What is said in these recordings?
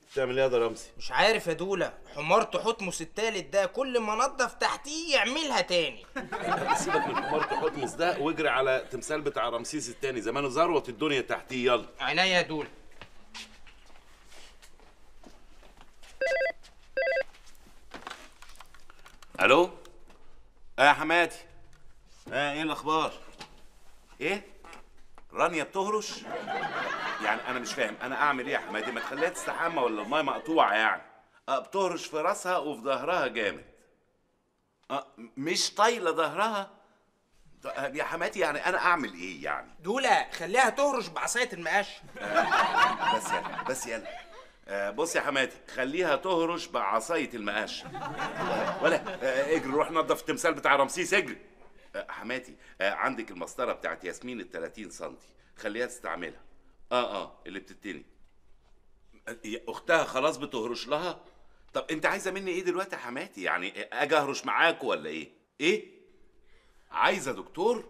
بتعمل ايه يا ده رمزي مش عارف يا دولة حمار تحتمس التالت ده كل ما نضف تحتيه يعملها تاني سيبك من حمار حتمس ده واجري على تمثال بتاع رمسيس التاني زمانه ذروه الدنيا تحتيه يلا عينيا يا دولة الو اه يا حماتي اه ايه الاخبار ايه رانيا بتهرش يعني انا مش فاهم انا اعمل ايه يا حماتي ما تخليها تستحمى ولا المايه مقطوعه يعني اه بتهرش في راسها وفي ظهرها جامد اه مش طايله ظهرها طب يا حماتي يعني انا اعمل ايه يعني دولة خليها تهرش بعصاية المقاش بس يلا بس يلا آه، بص يا حماتي خليها تهرش بعصاية المقاش ولا آه، اجري روح نظف التمثال بتاع رمسيس اجري آه، حماتي آه، عندك المسطرة بتاعت ياسمين ال 30 سم خليها تستعملها اه اه اللي بتتني آه، يا اختها خلاص بتهرش لها طب انت عايزه مني ايه دلوقتي يا حماتي يعني اجي اهرش معاك ولا ايه ايه عايزه دكتور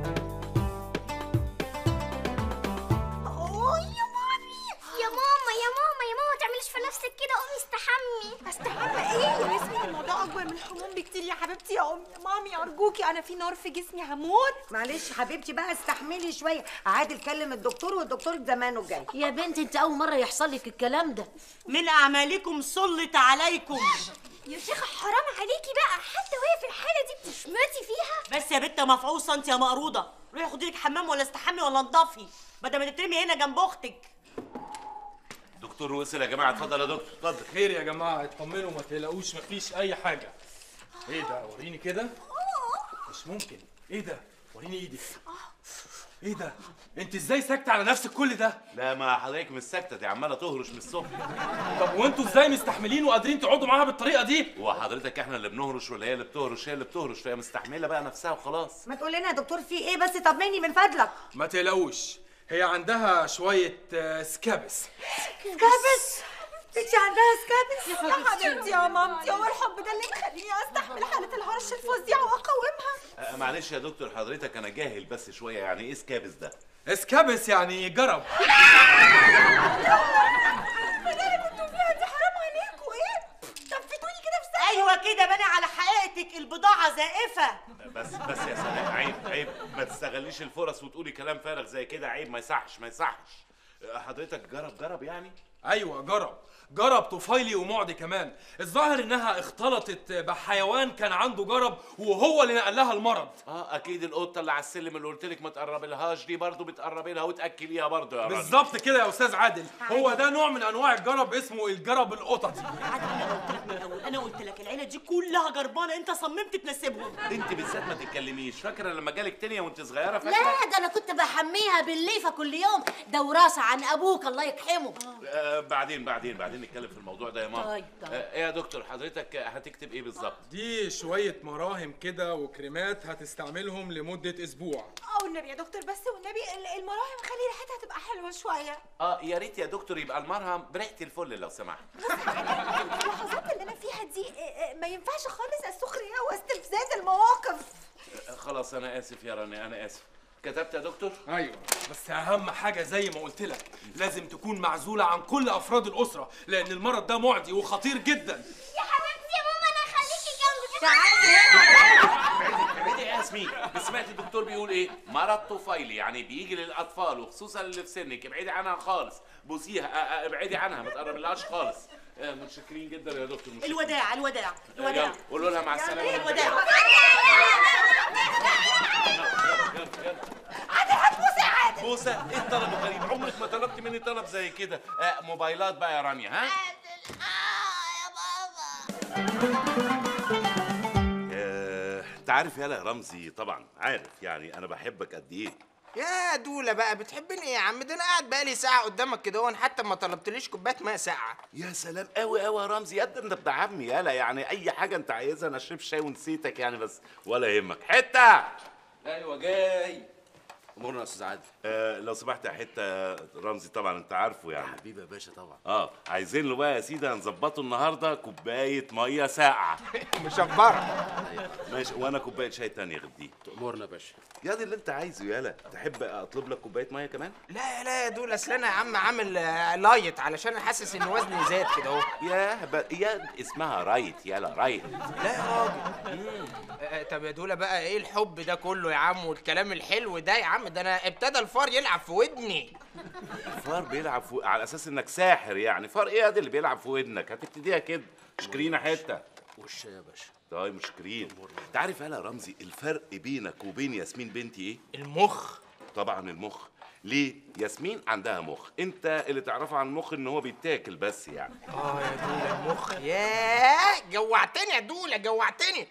اوه يا مامي يا ماما يا ماما يا ماما ما تعمليش في نفسك كده قومي استحمي استحمى ايه يا ياسمين الموضوع اكبر من الحموم بكتير يا حبيبتي يا امي يا مامي ارجوكي انا في نار في جسمي هموت معلش حبيبتي بقى استحملي شويه عادل كلم الدكتور والدكتور زمانه جاي يا بنت انت اول مره يحصل لك الكلام ده من اعمالكم سلط عليكم يا شيخة حرام عليكي بقى حتى وهي في الحالة دي بتشمتي فيها بس يا بنت مفعوصه انت يا مقروضه روحي خدي لك حمام ولا استحمي ولا انضفي بدل ما تترمي هنا جنب اختك دكتور وصل يا جماعه اتفضل يا دكتور اتفضل خير يا جماعه اطمنوا ما تقلقوش مفيش اي حاجه ايه ده وريني كده مش ممكن ايه ده وريني ايدك ايه ده انت ازاي ساكته على نفسك كل ده لا ما حضرتك مش ساكته دي عماله تهرش من الصبح طب وانتوا ازاي مستحملين وقادرين تقعدوا معاها بالطريقه دي هو حضرتك احنا اللي بنهرش ولا هي اللي بتهرش هي اللي بتهرش فهي مستحمله بقى نفسها وخلاص ما تقول لنا يا دكتور في ايه بس طمني من فضلك ما تقلقوش هي عندها شويه آه، سكابس سكابس انت عندها سكابس يا حبيبتي يا مامتي هو الحب ده اللي مخليني استحمل حالة الهرش الفظيعة واقاومها آه، معلش يا دكتور حضرتك انا جاهل بس شويه يعني ايه سكابس ده سكابس يعني جرب بدل كنتوا فيها دي حرام عليكم ايه كفتوني كده في ساعة ايوه كده بني على حقيقتك البضاعه زائفه بس بس يا سلام عيب عيب ما تستغليش الفرص وتقولي كلام فارغ زي كده عيب ما يصحش ما يصحش آه، حضرتك جرب جرب يعني ايوه جرب جرب طفيلي ومعدي كمان الظاهر انها اختلطت بحيوان كان عنده جرب وهو اللي نقل لها المرض اه اكيد القطه اللي على السلم اللي قلت لك ما تقربلهاش دي برضه بتقربي لها وتاكليها برضه يا راجل بالظبط كده يا استاذ عادل هو ده نوع من انواع الجرب اسمه الجرب القططي عادل انا قلت لك من الاول انا قلت لك العيله دي كلها جربانه انت صممت تناسبهم انت بالذات ما تتكلميش فاكره لما جالك تانية وانت صغيره فاكره لا ده انا كنت بحميها بالليفه كل يوم ده وراثه عن ابوك الله يرحمه آه بعدين بعدين بعدين نتكلم في الموضوع ده يا ماما طيب، طيب. آه ايه يا دكتور حضرتك هتكتب ايه بالظبط دي شويه مراهم كده وكريمات هتستعملهم لمده اسبوع او النبي يا دكتور بس والنبي ال- المراهم خلي ريحتها تبقى حلوة شوية اه يا ريت يا دكتور يبقى المرهم بريحه الفل لو سمحت اللحظات اللي انا فيها دي آه، آه، ما ينفعش خالص السخرية واستفزاز المواقف آه خلاص انا اسف يا راني انا اسف كتبت يا دكتور ايوه بس اهم حاجه زي ما قلت لك لازم تكون معزوله عن كل افراد الاسره لان المرض ده معدي وخطير جدا يا حبيبتي يا ماما انا هخليكي جنبي ابعدي يا ياسمين سمعت الدكتور بيقول ايه مرض طفيلي يعني بيجي للاطفال وخصوصا اللي في سنك ابعدي عنها خالص بوسيها آه، آه، ابعدي عنها ما تقربلهاش خالص آه، متشكرين جدا يا دكتور متشكرين. الوداع الوداع آه، الوداع يلا قولوا لها مع السلامه الوداع بوسه ايه الطلب الغريب عمرك ما طلبت مني طلب زي كده آه موبايلات بقى يا رانيا ها آه، انت عارف يالا يا رمزي طبعا عارف يعني انا بحبك قد ايه يا دولة بقى بتحبني ايه يا عم ده انا قاعد بقالي ساعة قدامك كده وأنا حتى ما طلبتليش كوباية ماء ساقعة يا سلام قوي قوي يا رمزي قد انت ابن عمي يالا يعني اي حاجه انت عايزها انا اشرب شاي ونسيتك يعني بس ولا يهمك حته ايوه جاي امورنا يا استاذ عادل آه لو سمحت يا حته رمزي طبعا انت عارفه يعني حبيبي يا باشا طبعا اه عايزين له بقى يا سيدي هنظبطه النهارده كوبايه ميه ساقعه مشبره ماشي وانا كوبايه شاي تانية غديه امورنا يا باشا يا دي اللي انت عايزه يالا تحب اطلب لك كوبايه ميه كمان لا لا يا دول اصل انا يا عم عامل آه، لايت علشان انا حاسس ان وزني زاد كده اهو يا ب... يا اسمها رايت يالا رايت لا يا راجل آه، طب يا دولة بقى ايه الحب ده كله يا عم والكلام الحلو ده يا عم ده انا ابتدى الفار يلعب في ودني فار بيلعب في... على اساس انك ساحر يعني فار ايه ده اللي بيلعب في ودنك هتبتديها كده شكرينا حته والشاي يا باشا طيب مشكرين انت عارف يالا يا رمزي الفرق بينك وبين ياسمين بنتي ايه المخ طبعا المخ ليه ياسمين عندها مخ انت اللي تعرفه عن المخ ان هو بيتاكل بس يعني اه يا دولة المخ ياه جوعتني يا دولة جوعتني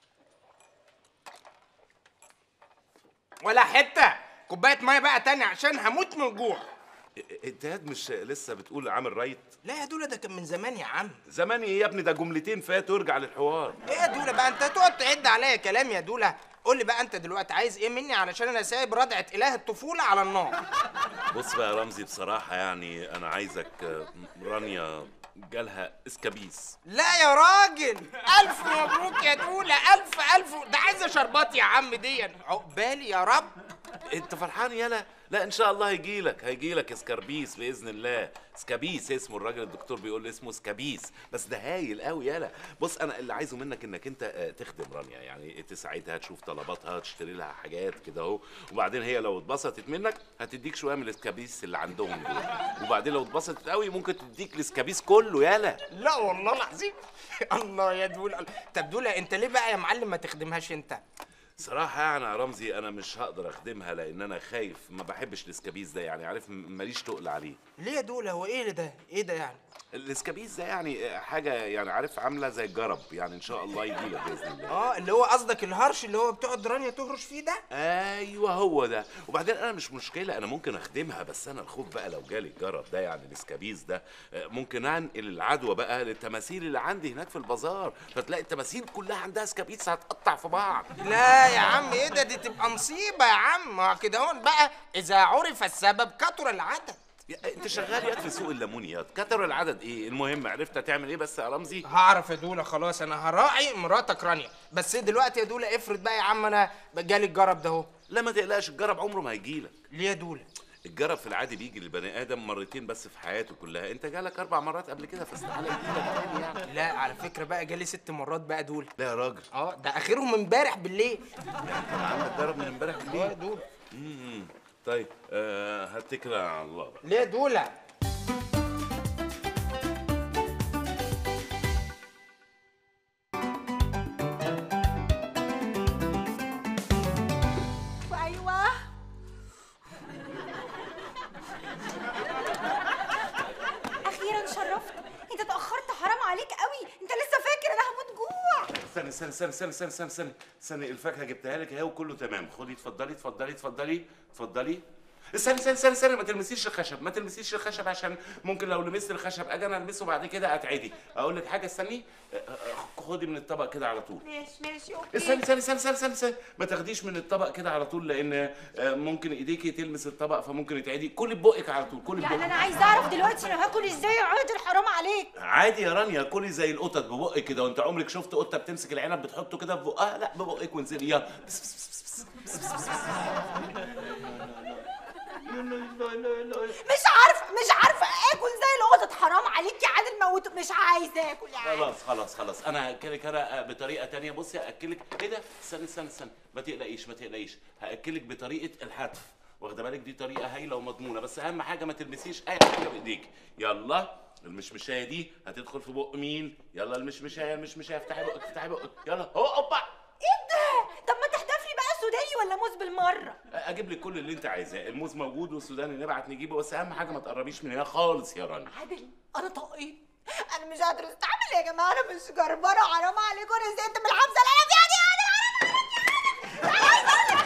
ولا حتة كوباية مية بقى تاني عشان هموت من الجوع ا- انت ياد مش لسه بتقول عامل رايت لا يا دولة ده كان من زمان يا عم زمان ايه يا ابني ده جملتين فاتوا ارجع للحوار ايه يا دولة بقى انت تقعد تعد عليا كلام يا دولة قول لي بقى انت دلوقتي عايز ايه مني علشان انا سايب ردعة اله الطفولة على النار بص بقى يا رمزي بصراحة يعني أنا عايزك آه، رانيا جالها اسكابيس لا يا راجل الف مبروك يا دولة الف الف ده عايزة شربات يا عم دي عقبالي يا رب انت فرحان يالا لا ان شاء الله هيجيلك هيجيلك اسكربيس باذن الله سكابيس اسمه الراجل الدكتور بيقول لي اسمه سكابيس بس ده هايل قوي يالا بص انا اللي عايزه منك انك انت آه، تخدم رانيا يعني تساعدها تشوف طلباتها تشتري لها حاجات كده اهو وبعدين هي لو اتبسطت منك هتديك شويه من الاسكابيس اللي عندهم دول وبعدين لو اتبسطت قوي ممكن تديك الاسكابيس كله يالا لا والله العظيم الله يا دولة طب دولة انت ليه بقى يا معلم ما تخدمهاش انت صراحة يعني يا رمزي أنا مش هقدر أخدمها لأن أنا خايف ما بحبش الإسكابيز ده يعني عارف م- ماليش تقل عليه ليه يا دولة هو ايه ده ايه ده يعني الإسكابيز ده يعني حاجة يعني عارف عاملة زي الجرب يعني إن شاء الله يجيلك بإذن الله اه اللي هو قصدك الهرش اللي هو بتقعد رانيا تهرش فيه ده ايوه هو ده وبعدين انا مش مشكله انا ممكن اخدمها بس انا الخوف بقى لو جالي الجرب ده يعني الاسكابيز ده آه، ممكن انقل العدوى بقى للتماثيل اللي عندي هناك في البازار فتلاقي التماثيل كلها عندها سكابيز هتقطع في بعض لا يا عم ايه ده دي تبقى مصيبة يا عم ما كده هون بقى اذا عرف السبب كتر العدد يا- انت شغال ياد في سوق الليمونيات كتر العدد ايه المهم عرفت هتعمل ايه بس يا رمزي هعرف يا دولة خلاص انا هراعي مراتك رانيا بس دلوقتي يا دولة افرض بقى يا عم انا جالي الجرب ده اهو لا ما تقلقش الجرب عمره ما هيجيلك ليه يا دولة الجرب في العادي بيجي للبني ادم مرتين بس في حياته كلها انت جالك اربع مرات قبل كده فاستحاله يجيلك تاني يعني لا على فكرة بقى جالي ست مرات بقى دول لا يا راجل اه ده اخرهم امبارح بالليل كان عندك جرب من امبارح اه يا بالليل دولة امم طيب آه هتكل على الله بقى ليه يا دولة ايوه اخيرا شرفت انت اتاخرت حرام عليك قوي انت لسه فاكر انا هموت جوع استنى استنى استنى استنى استنى استنى استنى استنى الفاكهه جبتها لك اهي وكله تمام خدي اتفضلي اتفضلي اتفضلي اتفضلي استنى استنى استنى استنى ما تلمسيش الخشب ما تلمسيش الخشب عشان ممكن لو لمست الخشب اجي انا البسه بعد كده اتعدي اقول لك حاجه استني آه، آه، خدي من الطبق كده على طول ماشي ماشي اوكي استني استني استني استني استني, استني. ما تاخديش من الطبق كده على طول لان آه، ممكن ايديكي تلمس الطبق فممكن يتعدي كلي ببقك على طول كلي يعني ببقك انا عايزه اعرف دلوقتي انا هاكل ازاي يا عادل حرام عليك عادي يا رانيا كلي زي القطط ببقك كده وانت عمرك شفت قطه بتمسك العنب بتحطه كده في بقها لا ببقك وانزلي يلا بس بس بس بس بس بس بس بس. مش عارفه مش عارفه اكل زي القطط حرام عليك يا عادل موت مش عايزه اكل يا عادل خلاص خلاص خلاص انا هاكلك انا بطريقه تانية بصي هاكلك ايه ده استنى استنى استنى ما تقلقيش ما تقلقيش هاكلك بطريقه الحتف واخده بالك دي طريقه هايله ومضمونه بس اهم حاجه ما تلمسيش اي حاجه بايديك يلا المشمشايه دي هتدخل في بق مين يلا المشمشايه المشمشايه افتحي بقك افتحي بقك يلا هو اوبا ايه ده طب ما تحدف لي بقى سوداني ولا موز بالمره اجيب لك كل اللي انت عايزاه الموز موجود والسوداني نبعت نجيبه بس اهم حاجه ما تقربيش من هنا خالص يا رنا عادل انا طاقيت انا مش قادره استحمل يا جماعه انا مش جربانه حرام عليكم انا زهقت من الحبسه اللي انا فيها دي يا عادل حرام عليك يا عادل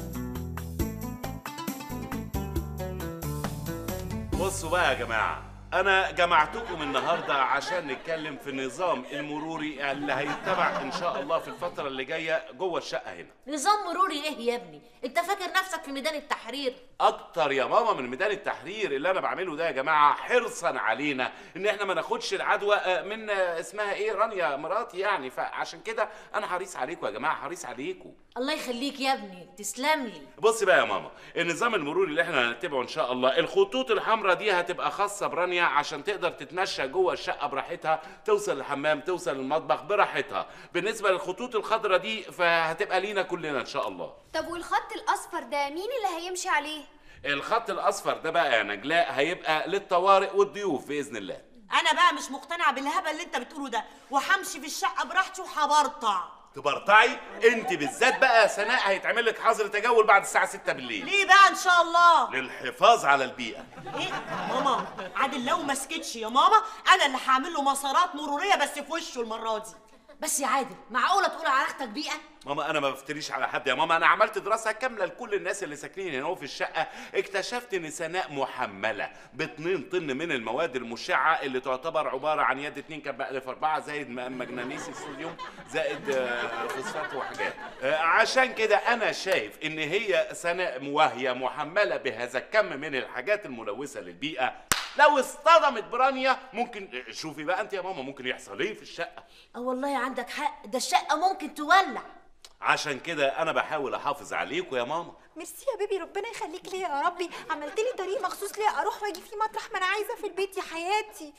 بصوا بقى يا جماعه انا جمعتكم النهارده عشان نتكلم في النظام المروري اللي هيتبع ان شاء الله في الفتره اللي جايه جوه الشقه هنا نظام مروري ايه يا ابني انت فاكر نفسك في ميدان التحرير اكتر يا ماما من ميدان التحرير اللي انا بعمله ده يا جماعه حرصا علينا ان احنا ما ناخدش العدوى آه، من آه، اسمها ايه رانيا مراتي يعني فعشان كده انا حريص عليكم يا جماعه حريص عليكم الله يخليك يا ابني تسلم لي بص بقى يا ماما النظام المروري اللي احنا هنتبعه ان شاء الله الخطوط الحمراء دي هتبقى خاصه برانيا عشان تقدر تتمشى جوه الشقه براحتها توصل الحمام توصل المطبخ براحتها بالنسبه للخطوط الخضراء دي فهتبقى لينا كلنا ان شاء الله طب والخط الاصفر ده مين اللي هيمشي عليه الخط الاصفر ده بقى يا نجلاء هيبقى للطوارئ والضيوف باذن الله انا بقى مش مقتنعه بالهبل اللي انت بتقوله ده وهمشي في الشقه براحتي وهبرطع تبرطعي انت بالذات بقى يا سناء هيتعمل لك حظر تجول بعد الساعه 6 بالليل ليه بقى ان شاء الله للحفاظ على البيئه ايه ماما عادل لو ما سكتش يا ماما انا اللي هعمل له مسارات مروريه بس في وشه المره دي بس يا عادل معقوله تقول على اختك بيئه ماما انا ما بفتريش على حد يا ماما انا عملت دراسه كامله لكل الناس اللي ساكنين هنا في الشقه اكتشفت ان سناء محمله ب 2 طن من المواد المشعه اللي تعتبر عباره عن يد 2 كب الف 4 زائد م- مغنيسيوم الصوديوم زائد آه، فوسفات وحاجات آه، عشان كده انا شايف ان هي سناء وهي محمله بهذا الكم من الحاجات الملوثه للبيئه لو اصطدمت برانيا ممكن شوفي بقى انت يا ماما ممكن يحصل ايه في الشقه اه والله عندك حق ده الشقه ممكن تولع عشان كده انا بحاول احافظ عليكم يا ماما ميرسي يا بيبي ربنا يخليك ليا يا ربي عملت لي طريق مخصوص ليا اروح واجي فيه مطرح ما انا عايزه في البيت يا حياتي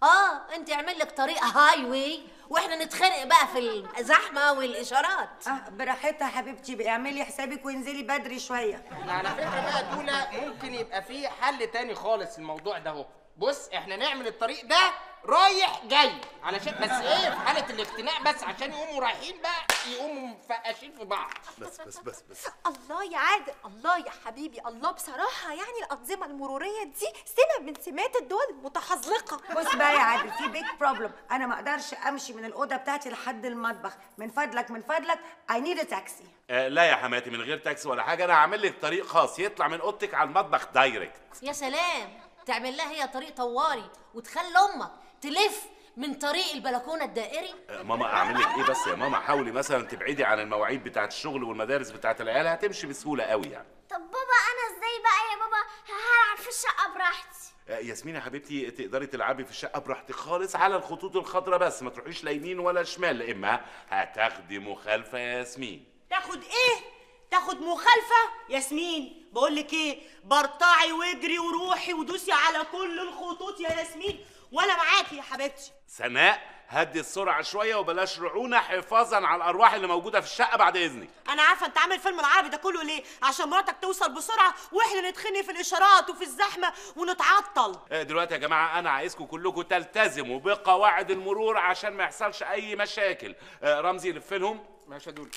اه انت اعمل لك طريق هاي واي واحنا نتخانق بقى في الزحمه والاشارات اه براحتها يا حبيبتي اعملي حسابك وانزلي بدري شويه على فكره بقى دولا ممكن يبقى في حل تاني خالص الموضوع ده اهو بص احنا نعمل الطريق ده رايح جاي علشان بس ايه في حاله الاختناق بس عشان يقوموا رايحين بقى يقوموا مفقشين في بعض بس بس بس بس الله يا عادل الله يا حبيبي الله بصراحه يعني الانظمه المروريه دي سمه من سمات الدول المتحزلقه بص بقى يا عادل في بيج بروبلم انا ما اقدرش امشي من الاوضه بتاعتي لحد المطبخ من فضلك من فضلك اي نيد تاكسي آه لا يا حماتي من غير تاكسي ولا حاجه انا هعمل لك طريق خاص يطلع من اوضتك على المطبخ دايركت يا سلام تعمل لها هي طريق طواري وتخلي امك تلف من طريق البلكونه الدائري آه ماما اعمل لك ايه بس يا ماما حاولي مثلا تبعدي عن المواعيد بتاعه الشغل والمدارس بتاعه العيال هتمشي بسهوله قوي يعني طب بابا انا ازاي بقى يا بابا هلعب في الشقه براحتي آه ياسمين يا حبيبتي تقدري تلعبي في الشقه براحتك خالص على الخطوط الخضراء بس ما تروحيش لا يمين ولا شمال لا اما هتاخدي مخالفه يا ياسمين تاخد ايه تاخد مخالفه ياسمين بقول لك ايه برطعي واجري وروحي ودوسي على كل الخطوط يا ياسمين وانا معاكي يا حبيبتي سناء هدي السرعه شويه وبلاش رعونه حفاظا على الارواح اللي موجوده في الشقه بعد اذنك انا عارفه انت عامل فيلم العربي ده كله ليه عشان مراتك توصل بسرعه واحنا نتخنق في الاشارات وفي الزحمه ونتعطل آه، دلوقتي يا جماعه انا عايزكم كلكم تلتزموا بقواعد المرور عشان ما يحصلش اي مشاكل آه، رمزي لف لهم ماشي يا دول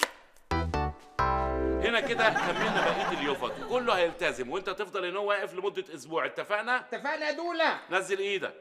هنا كده كملنا بقيه اليوفط كله هيلتزم وانت تفضل هنا واقف لمده اسبوع اتفقنا اتفقنا يا دولا نزل ايدك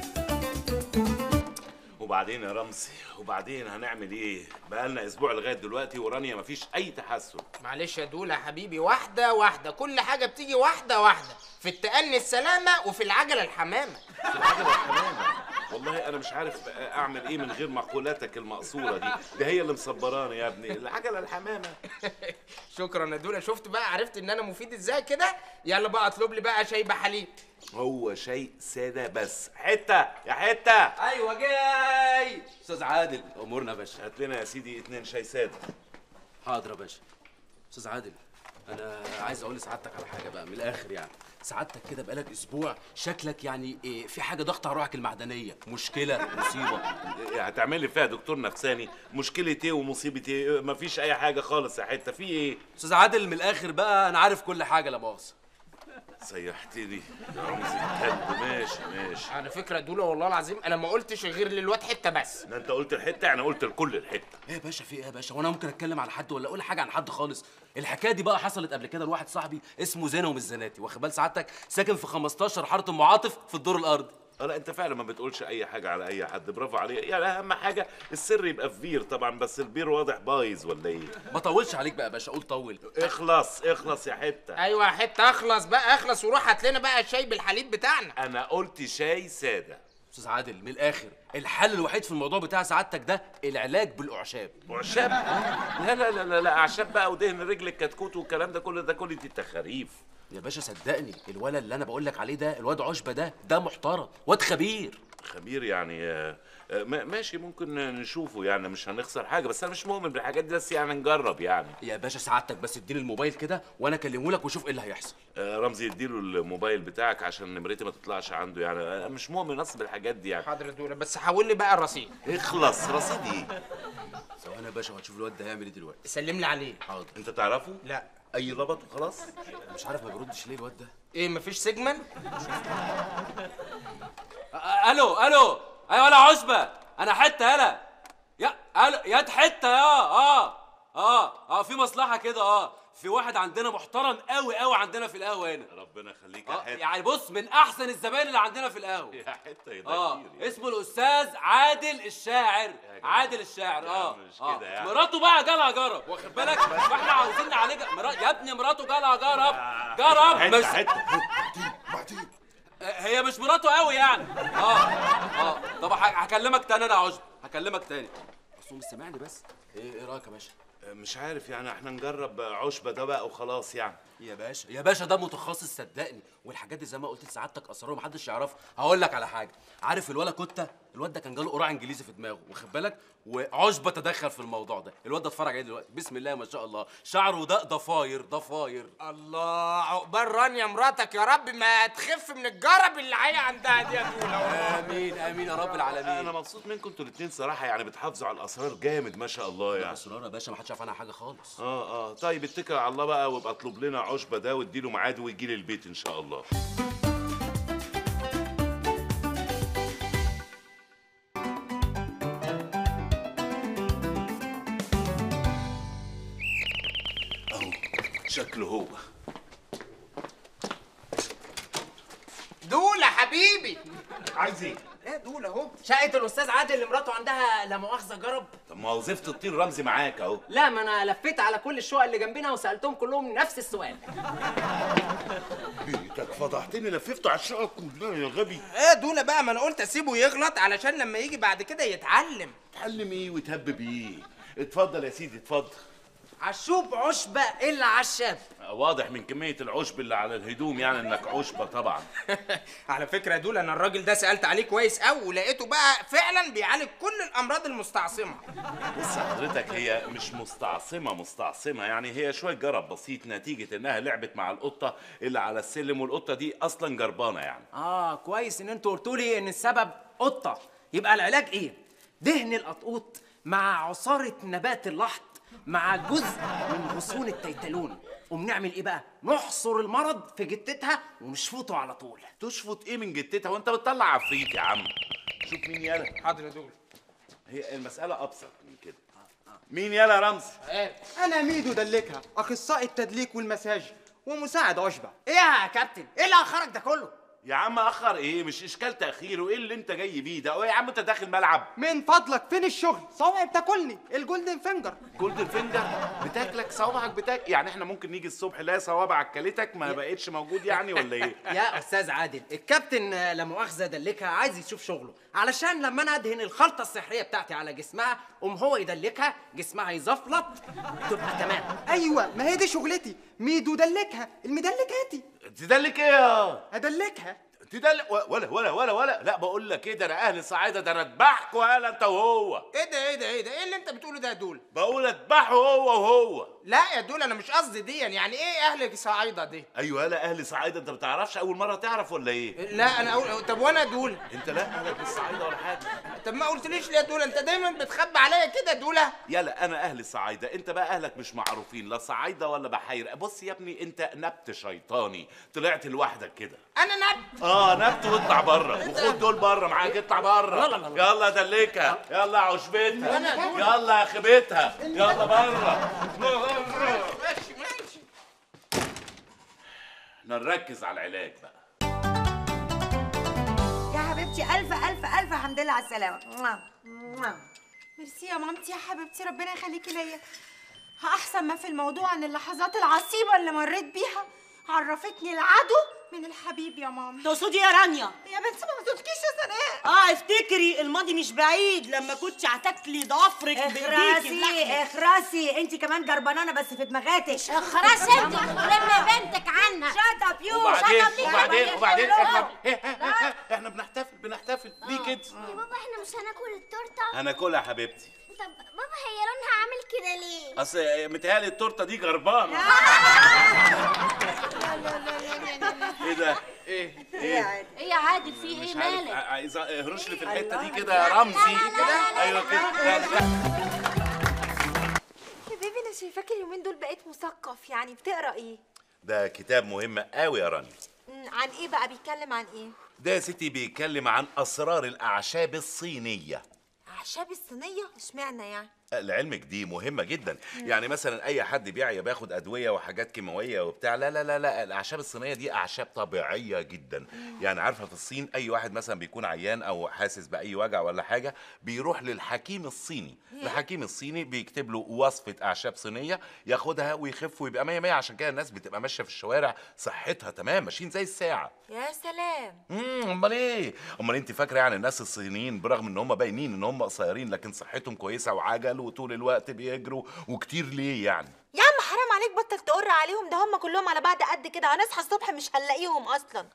وبعدين يا رمزي وبعدين هنعمل ايه بقالنا اسبوع لغايه دلوقتي ورانيا مفيش اي تحسن معلش يا دولا حبيبي واحده واحده كل حاجه بتيجي واحده واحده في التأني السلامه وفي العجله الحمامه في العجله الحمامه والله انا مش عارف اعمل ايه من غير مقولاتك المقصوره دي ده هي اللي مصبراني يا ابني العجله الحمامه شكرا يا دولا شفت بقى عرفت ان انا مفيد ازاي كده يلا بقى اطلب لي بقى شاي بحليب هو شيء ساده بس حته يا حته ايوه جاي استاذ عادل امورنا يا باشا هات لنا يا سيدي اتنين شاي ساده حاضر يا باشا استاذ عادل انا عايز اقول لسعادتك على حاجه بقى من الاخر يعني سعادتك كده بقالك اسبوع شكلك يعني إيه في حاجه ضغط على روحك المعدنيه مشكله مصيبه هتعمل لي فيها دكتور نفساني مشكله ايه ومصيبه ايه مفيش اي حاجه خالص يا حته في ايه استاذ عادل من الاخر بقى انا عارف كل حاجه لا مؤاخذه سيحتني يا رمزي الكلب ماشي ماشي على فكره يا دولا والله العظيم انا ما قلتش غير للواد حته بس ده انت قلت الحته يعني قلت لكل الحته ايه يا باشا في ايه يا باشا وانا ممكن اتكلم عن حد ولا اقول حاجه عن حد خالص الحكايه دي بقى حصلت قبل كده لواحد صاحبي اسمه زينه ومش زناتي واخد بال سعادتك ساكن في 15 حاره ام عاطف في الدور الارضي اه لا انت فعلا ما بتقولش اي حاجه على اي حد برافو عليك يعني اهم حاجه السر يبقى في بير طبعا بس البير واضح بايظ ولا ايه ما طولش عليك بقى يا باشا قول طول اخلص اخلص يا حته ايوه حته اخلص بقى اخلص وروح هات لنا بقى الشاي بالحليب بتاعنا انا قلت شاي ساده استاذ عادل من الاخر الحل الوحيد في الموضوع بتاع سعادتك ده العلاج بالاعشاب اعشاب لا لا لا لا, لا اعشاب بقى ودهن رجل الكتكوت والكلام ده كله ده كل دي تخاريف يا باشا صدقني الولد اللي انا بقول لك عليه ده الواد عشبه ده ده محترم واد خبير خبير يعني آه، آه، ما- ماشي ممكن نشوفه يعني مش هنخسر حاجه بس انا مش مؤمن بالحاجات دي بس يعني نجرب يعني يا باشا سعادتك بس اديني الموبايل كده وانا اكلمه لك وشوف ايه اللي هيحصل آه، رمزي يديله الموبايل بتاعك عشان نمرتي ما تطلعش عنده يعني انا مش مؤمن اصلا بالحاجات دي يعني حاضر يا دوله بس حول لي بقى الرصيد اخلص رصيد ايه ثواني يا باشا وهتشوف الواد ده هيعمل ايه دلوقتي سلم لي عليه حاضر انت تعرفه لا اي لبط وخلاص مش عارف ما بيردش ليه الواد ده ايه مفيش سيجمنت أ- الو الو ايوه انا عشبه انا حته يلا يا الو يا حته يا اه اه اه في مصلحه كده اه في واحد عندنا محترم قوي قوي عندنا في القهوه هنا ربنا يخليك يا اه حته يعني بص من احسن الزباين اللي عندنا في القهوه يا حته يا اه كتير يعني. اسمه الاستاذ عادل الشاعر جماعة. عادل الشاعر يا اه عم مش آه. كده يعني. مراته بقى جالها جرب واخد بالك فاحنا عاوزين نعالجها مرا... يا ابني مراته جالها جرب جرب حته مش حته هي مش مراته قوي يعني اه اه طب ه- هكلمك تاني انا يا عشب هكلمك تاني بس هو مش سامعني بس ايه ايه رايك يا باشا مش عارف يعني احنا نجرب عشبه ده بقى وخلاص يعني يا باشا يا باشا ده متخصص صدقني والحاجات دي زي ما قلت لسعادتك اسرار محدش يعرفها هقول لك على حاجه عارف الولا كوتا الواد ده كان جاله قرعه انجليزي في دماغه واخد بالك وعشبه تدخل في الموضوع ده الواد ده اتفرج عليه دلوقتي بسم الله ما شاء الله شعره ده ضفاير ضفاير الله عقبال رانيا مراتك يا رب ما تخف من الجرب اللي هي عندها دي يا دوله امين امين يا رب العالمين انا مبسوط منكم انتوا الاثنين صراحه يعني بتحافظوا على الاسرار جامد ما شاء الله يعني اسرار يا باشا ما حدش عارف عنها حاجه خالص اه اه طيب اتكل على الله بقى وابقى اطلب لنا عشبه ده واديله ميعاد ويجي لي البيت ان شاء الله اهو شكله هو دوله حبيبي عايز ايه ايه دوله اهو شقة الأستاذ عادل اللي مراته عندها لا مؤاخذة جرب طب ما وظيفه الطير رمزي معاك اهو لا ما أنا لفيت على كل الشقق اللي جنبنا وسألتهم كلهم نفس السؤال بيتك فضحتني لففته على الشقه كلها يا غبي ايه دوله بقى ما انا قلت اسيبه يغلط علشان لما يجي بعد كده يتعلم اتعلم ايه وتهبب ايه اتفضل يا سيدي اتفضل عشوب عشبة إلا عشاب واضح من كمية العشب اللي على الهدوم يعني انك عشبة طبعا على فكره يا دوله انا الراجل ده سالت عليه كويس قوي ولقيته بقى فعلا بيعالج كل الامراض المستعصمه بص حضرتك هي مش مستعصمة مستعصمة يعني هي شوية جرب بسيط نتيجة انها لعبت مع القطة اللي على السلم والقطة دي اصلا جربانة يعني آه كويس إن أنتوا قلتوا لي إن السبب قطة يبقى العلاج إيه؟ دهن القطقوط مع عصارة نبات اللحط مع جزء من غصون التيتالون وبنعمل إيه بقى؟ نحصر المرض في جتتها ونشفطه على طول تشفط ايه من جتتها وانت بتطلع عفريت يا عم شوف مين يالا حاضر يا دوله هي المسألة ابسط من كده مين يالا يا رمزي انا ميدو دلكها اخصائي التدليك والمساج ومساعد عشبه إيه يا كابتن؟ إيه اللي أخرك ده كله؟ يا عم اخر ايه مش اشكال تاخير وايه اللي انت جاي بيه ده ايه يا عم انت داخل ملعب من فضلك فين الشغل صوابعي بتاكلني الجولدن فينجر جولدن فينجر بتاكلك صوابعك بتاك يعني احنا ممكن نيجي الصبح نلاقي صوابعك كلتك ما بقتش موجود يعني ولا ايه يا استاذ عادل الكابتن آه، لا مؤاخذه دلكها عايز يشوف شغله علشان لما انا ادهن الخلطه السحريه بتاعتي على جسمها قوم هو يدلكها جسمها يزفلط تبقى تمام ايوه ما هي دي شغلتي ميدو دلكها المدلكاتي تدلك ايه يا ادلكها تدلك ولا ولا ولا ولا لا بقول لك ايه ده انا اهل صعيده ده انا اذبحكوا يالا انت وهو ايه ده ايه ده ايه ده ايه اللي انت بتقوله ده يا دوله بقول اذبحه هو وهو لا يا دوله انا مش قصدي دي يعني ايه اهل صعيده دي ايوه يالا اهل صعيده انت ما بتعرفش اول مره تعرف ولا ايه لا انا أقول... طب وانا دوله انت لا اهلك مش صعيده ولا حاجه طب ما قلتليش ليه يا دوله انت دايما بتخبي عليا كده يا دوله يلا انا اهل صعيده انت بقى اهلك مش معروفين لا صعيده ولا بحيره بص يا ابني انت نبت شيطاني طلعت لوحدك كده انا نبت اه نبت واطلع بره وخد دول بره معاك اطلع بره لا، لا، لا. يلا دلكها يلا عشبتها يلا خبتها يلا بره ماشي ماشي نركز على العلاج بقى يا حبيبتي حبيبتي الف الف الف حمد لله على السلامه موا. موا. ميرسي يا مامتي يا حبيبتي ربنا يخليكي ليا احسن ما في الموضوع عن اللحظات العصيبه اللي مريت بيها عرفتني العدو من الحبيب يا ماما تقصدي يا رانيا يا بنتي ما تقولكيش يا سناء اه افتكري الماضي مش بعيد لما كنت هتاكلي ضفرك بايديكي اخرسي بلحمة. اخرسي انت كمان جربانانه بس في دماغاتك اخرسي انت لما بنتك عنها شات اب يو وبعدين وبعدين وبعدين احنا احنا بنحتفل بنحتفل ليه كده يا بابا احنا مش هناكل التورته هناكلها يا حبيبتي طب بابا هي لونها عامل كده ليه اصل متهيألي التورته دي جربانه ايه ده ايه ايه ايه يا عادل في ايه مش عارف مالك عايز اهرش لي في الحته دي كده يا رمزي ايوه كده لا لا يا بيبي انا شايفاكي اليومين دول بقيت مثقف يعني بتقرا ايه ده كتاب مهم قوي يا رانيا مم، عن ايه بقى بيتكلم عن ايه ده يا ستي بيتكلم عن اسرار الاعشاب الصينيه اعشاب الصينيه اشمعنى يعني لعلمك دي مهمة جدا يعني مثلا أي حد بيعيا بياخد أدوية وحاجات كيماوية وبتاع لا لا لا لا الأعشاب الصينية دي أعشاب طبيعية جدا يعني عارفة في الصين أي واحد مثلا بيكون عيان أو حاسس بأي وجع ولا حاجة بيروح للحكيم الصيني الحكيم الصيني بيكتب له وصفة أعشاب صينية ياخدها ويخف ويبقى مية مية عشان كده الناس بتبقى ماشية في الشوارع صحتها تمام ماشيين زي الساعة يا سلام امم امال ايه امال انت فاكره يعني الناس الصينيين برغم ان هم باينين ان هم قصيرين لكن صحتهم كويسه وعجل وطول الوقت بيجروا وكتير ليه يعني يا عم حرام عليك بطل تقر عليهم ده هم كلهم على بعض قد كده هنصحى الصبح مش هنلاقيهم اصلا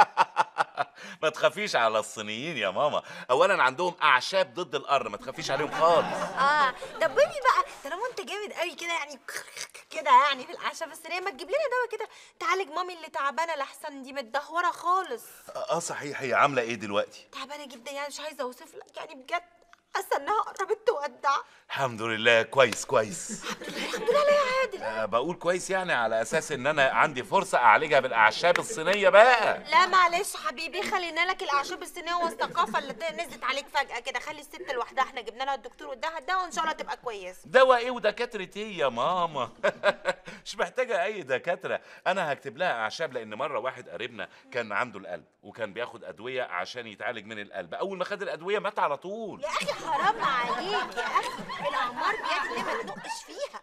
ما تخافيش على الصينيين يا ماما اولا عندهم اعشاب ضد القر ما تخافيش عليهم خالص اه طب بيبي بقى طالما انت جامد قوي كده يعني كده يعني في الاعشاب الصينيه ما تجيب لنا دواء كده تعالج مامي اللي تعبانه لحسن دي متدهوره خالص اه صحيح هي عامله ايه دلوقتي تعبانه جدا يعني مش عايزه اوصف لك يعني بجد حاسه انها قربت تودع الحمد لله كويس كويس الحمد لله يا عادل أه بقول كويس يعني على اساس ان انا عندي فرصه اعالجها بالاعشاب الصينيه بقى لا معلش حبيبي خلينا لك الاعشاب الصينيه والثقافه اللي نزلت عليك فجاه كده خلي الست لوحدها احنا جبنا لها الدكتور واداها الدواء وان شاء الله تبقى كويسه دواء ايه ودكاتره ايه يا ماما مش محتاجه اي دكاتره انا هكتب لها اعشاب لان مره واحد قريبنا كان عنده القلب وكان بياخد ادويه عشان يتعالج من القلب اول ما خد الادويه مات على طول يا اخي حرام عليك يا اخي الاعمار بيد ليه ما تدقش فيها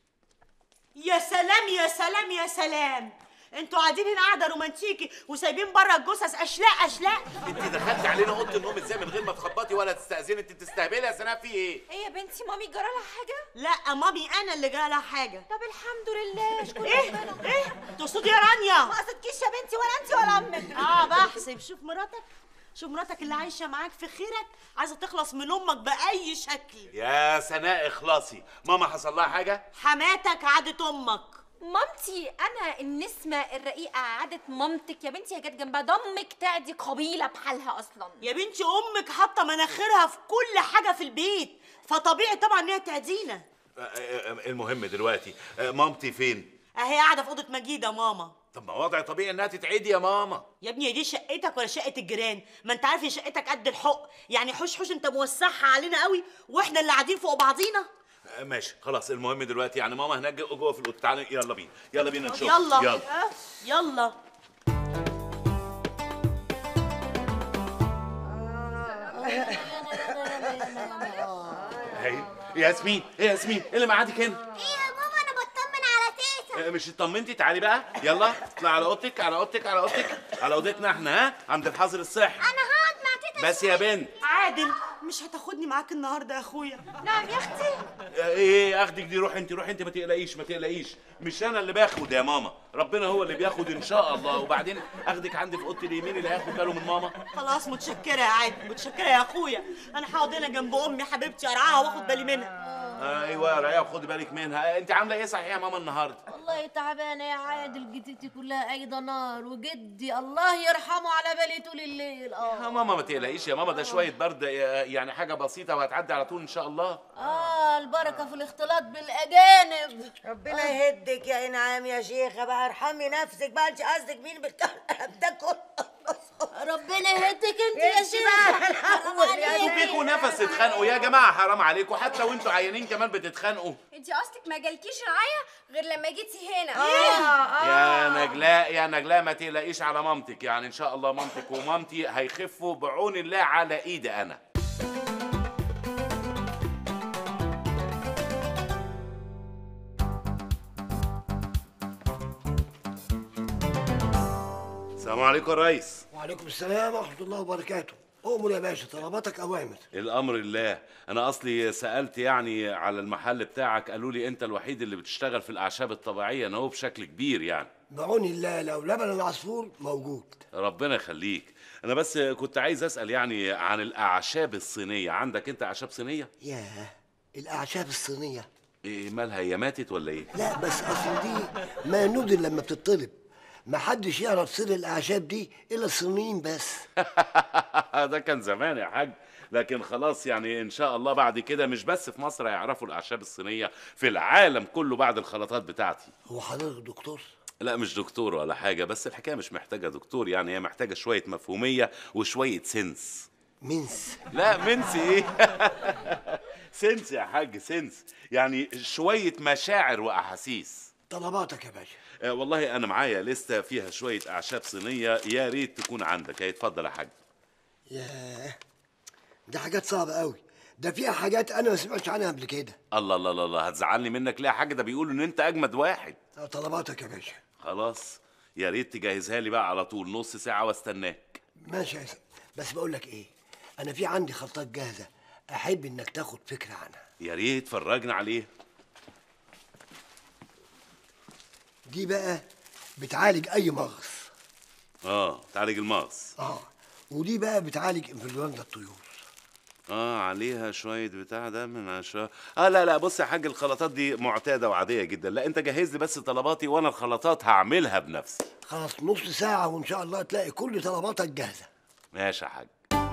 يا سلام يا سلام يا سلام انتوا قاعدين هنا قاعده رومانتيكي وسايبين بره الجثث اشلاء اشلاء انت دخلتي علينا اوضه النوم ازاي من غير ما تخبطي ولا تستاذني انت تستهبلي يا سناء في ايه ايه يا بنتي مامي جرى لها حاجه لا مامي انا اللي جرى لها حاجه طب الحمد لله اشكر ايه ربنا ايه تقصدي يا رانيا ما قصدكيش يا بنتي ولا انت ولا امك اه بحسب شوف مراتك شوف مراتك اللي عايشه معاك في خيرك عايزه تخلص من امك باي شكل يا سناء اخلصي ماما حصل لها حاجه حماتك عادت امك مامتي انا النسمه الرقيقه عادت مامتك يا بنتي هي جت جنبها ضمك تعدي قبيله بحالها اصلا يا بنتي امك حاطه مناخيرها في كل حاجه في البيت فطبيعي طبعا ان هي تعدينا آه، آه، آه، المهم دلوقتي آه، مامتي فين اهي قاعده في اوضه مجيده ماما طب ما وضع طبيعي انها تتعدي يا ماما يا ابني هي دي شقتك ولا شقه الجيران ما انت عارف ان شقتك قد الحق يعني حوش حوش انت موسعها علينا قوي واحنا اللي قاعدين فوق بعضينا آه، ماشي خلاص المهم دلوقتي يعني ماما هناك جوه في الاوضه تعالي يلا بينا يلا بينا نشوف يلا يلا يلا هي ياسمين ايه ياسمين ايه اللي معادك هنا ايه يا بابا انا بطمن على تيتا آه، مش اطمنتي تعالي بقى يلا اطلع على اوضتك على اوضتك على اوضتك على اوضتنا احنا ها عند الحظر الصحي انا هقعد مع تيتا بس يا بنت عادل مش هتاخدني معاك النهارده يا اخويا نعم يا اختي آه، ايه اخدك دي روح انت روح انت ما تقلقيش ما تقلقيش مش انا اللي باخد يا ماما ربنا هو اللي بياخد ان شاء الله وبعدين اخدك عندي في اوضتي اليمين اللي هياخد باله من ماما خلاص متشكره يا عادل متشكره يا اخويا انا هقعد هنا جنب امي حبيبتي ارعاها واخد بالي منها آه ايوه يا ريا خدي بالك منها آه، انت عامله ايه صحيح يا ماما النهارده والله تعبانة يا عادل جدتي كلها قايدة نار وجدي الله يرحمه على بالي طول الليل يا اه ماما ما تقلقيش يا ماما ده شويه برد آه، يعني حاجه بسيطه وهتعدي على طول ان شاء الله اه البركة في الاختلاط بالاجانب ربنا يهدك يا انعام يا شيخه بقى ارحمي نفسك بقى انت قصدك مين بتاكل ربنا يهدك انت يا شيخ حرام عليك. فيكوا نفس تتخانقوا يا جماعه حرام عليكم حتى وانتوا عيانين كمان بتتخانقوا انت قصدك ما جالكيش رعايه غير لما جيتي هنا يا نجلاء يا نجلاء ما تقلقيش على مامتك يعني ان شاء الله مامتك ومامتي هيخفوا بعون الله على ايدي انا السلام عليكم يا ريس وعليكم السلام ورحمة الله وبركاته أؤمر يا باشا طلباتك أوامر الامر الله انا اصلي سالت يعني على المحل بتاعك قالوا لي انت الوحيد اللي بتشتغل في الاعشاب الطبيعيه انا هو بشكل كبير يعني بعون الله لو لبن العصفور موجود ربنا يخليك انا بس كنت عايز اسال يعني عن الاعشاب الصينيه عندك انت اعشاب صينيه ياه الأعشاب الصينية ايه مالها هي ماتت ولا ايه لا بس أصل دي ما نودر لما بتطلب ما حدش يعرف سر الأعشاب دي إلا الصينيين بس ده كان زمان يا حاج لكن خلاص يعني ان شاء الله بعد كده مش بس في مصر هيعرفوا الاعشاب الصينيه في العالم كله بعد الخلطات بتاعتي هو حضرتك دكتور لا مش دكتور ولا حاجه بس الحكايه مش محتاجه دكتور يعني هي محتاجه شويه مفهوميه وشويه سنس منس لا منس ايه سنس يا حاج سنس يعني شويه مشاعر واحاسيس طلباتك يا باشا آه والله انا معايا لسته فيها شويه اعشاب صينيه يا ريت تكون عندك هي اتفضل يا حاج ياه دي حاجات صعبة قوي ده فيها حاجات أنا ما سمعتش عنها قبل كده الله الله الله الله هتزعلني منك ليه يا حاج ده بيقولوا ان انت اجمد واحد طلباتك يا باشا خلاص يا ريت تجهزها لي بقى على طول نص ساعه واستناك ماشي يا سيدي. بس بقول لك إيه أنا في عندي خلطات جاهزة أحب إنك تاخد فكرة عنها يا ريت فرجنا عليه دي بقى بتعالج أي مغص اه تعالج المغص اه ودي بقى بتعالج انفلونزا الطيور اه عليها شويه بتاع ده من عشرة اه لا لا بص يا حاج الخلطات دي معتاده وعاديه جدا لا انت جهز لي بس طلباتي وانا الخلطات هعملها بنفسي خلاص نص ساعة وإن شاء الله تلاقي كل طلباتك جاهزة ماشي يا حاج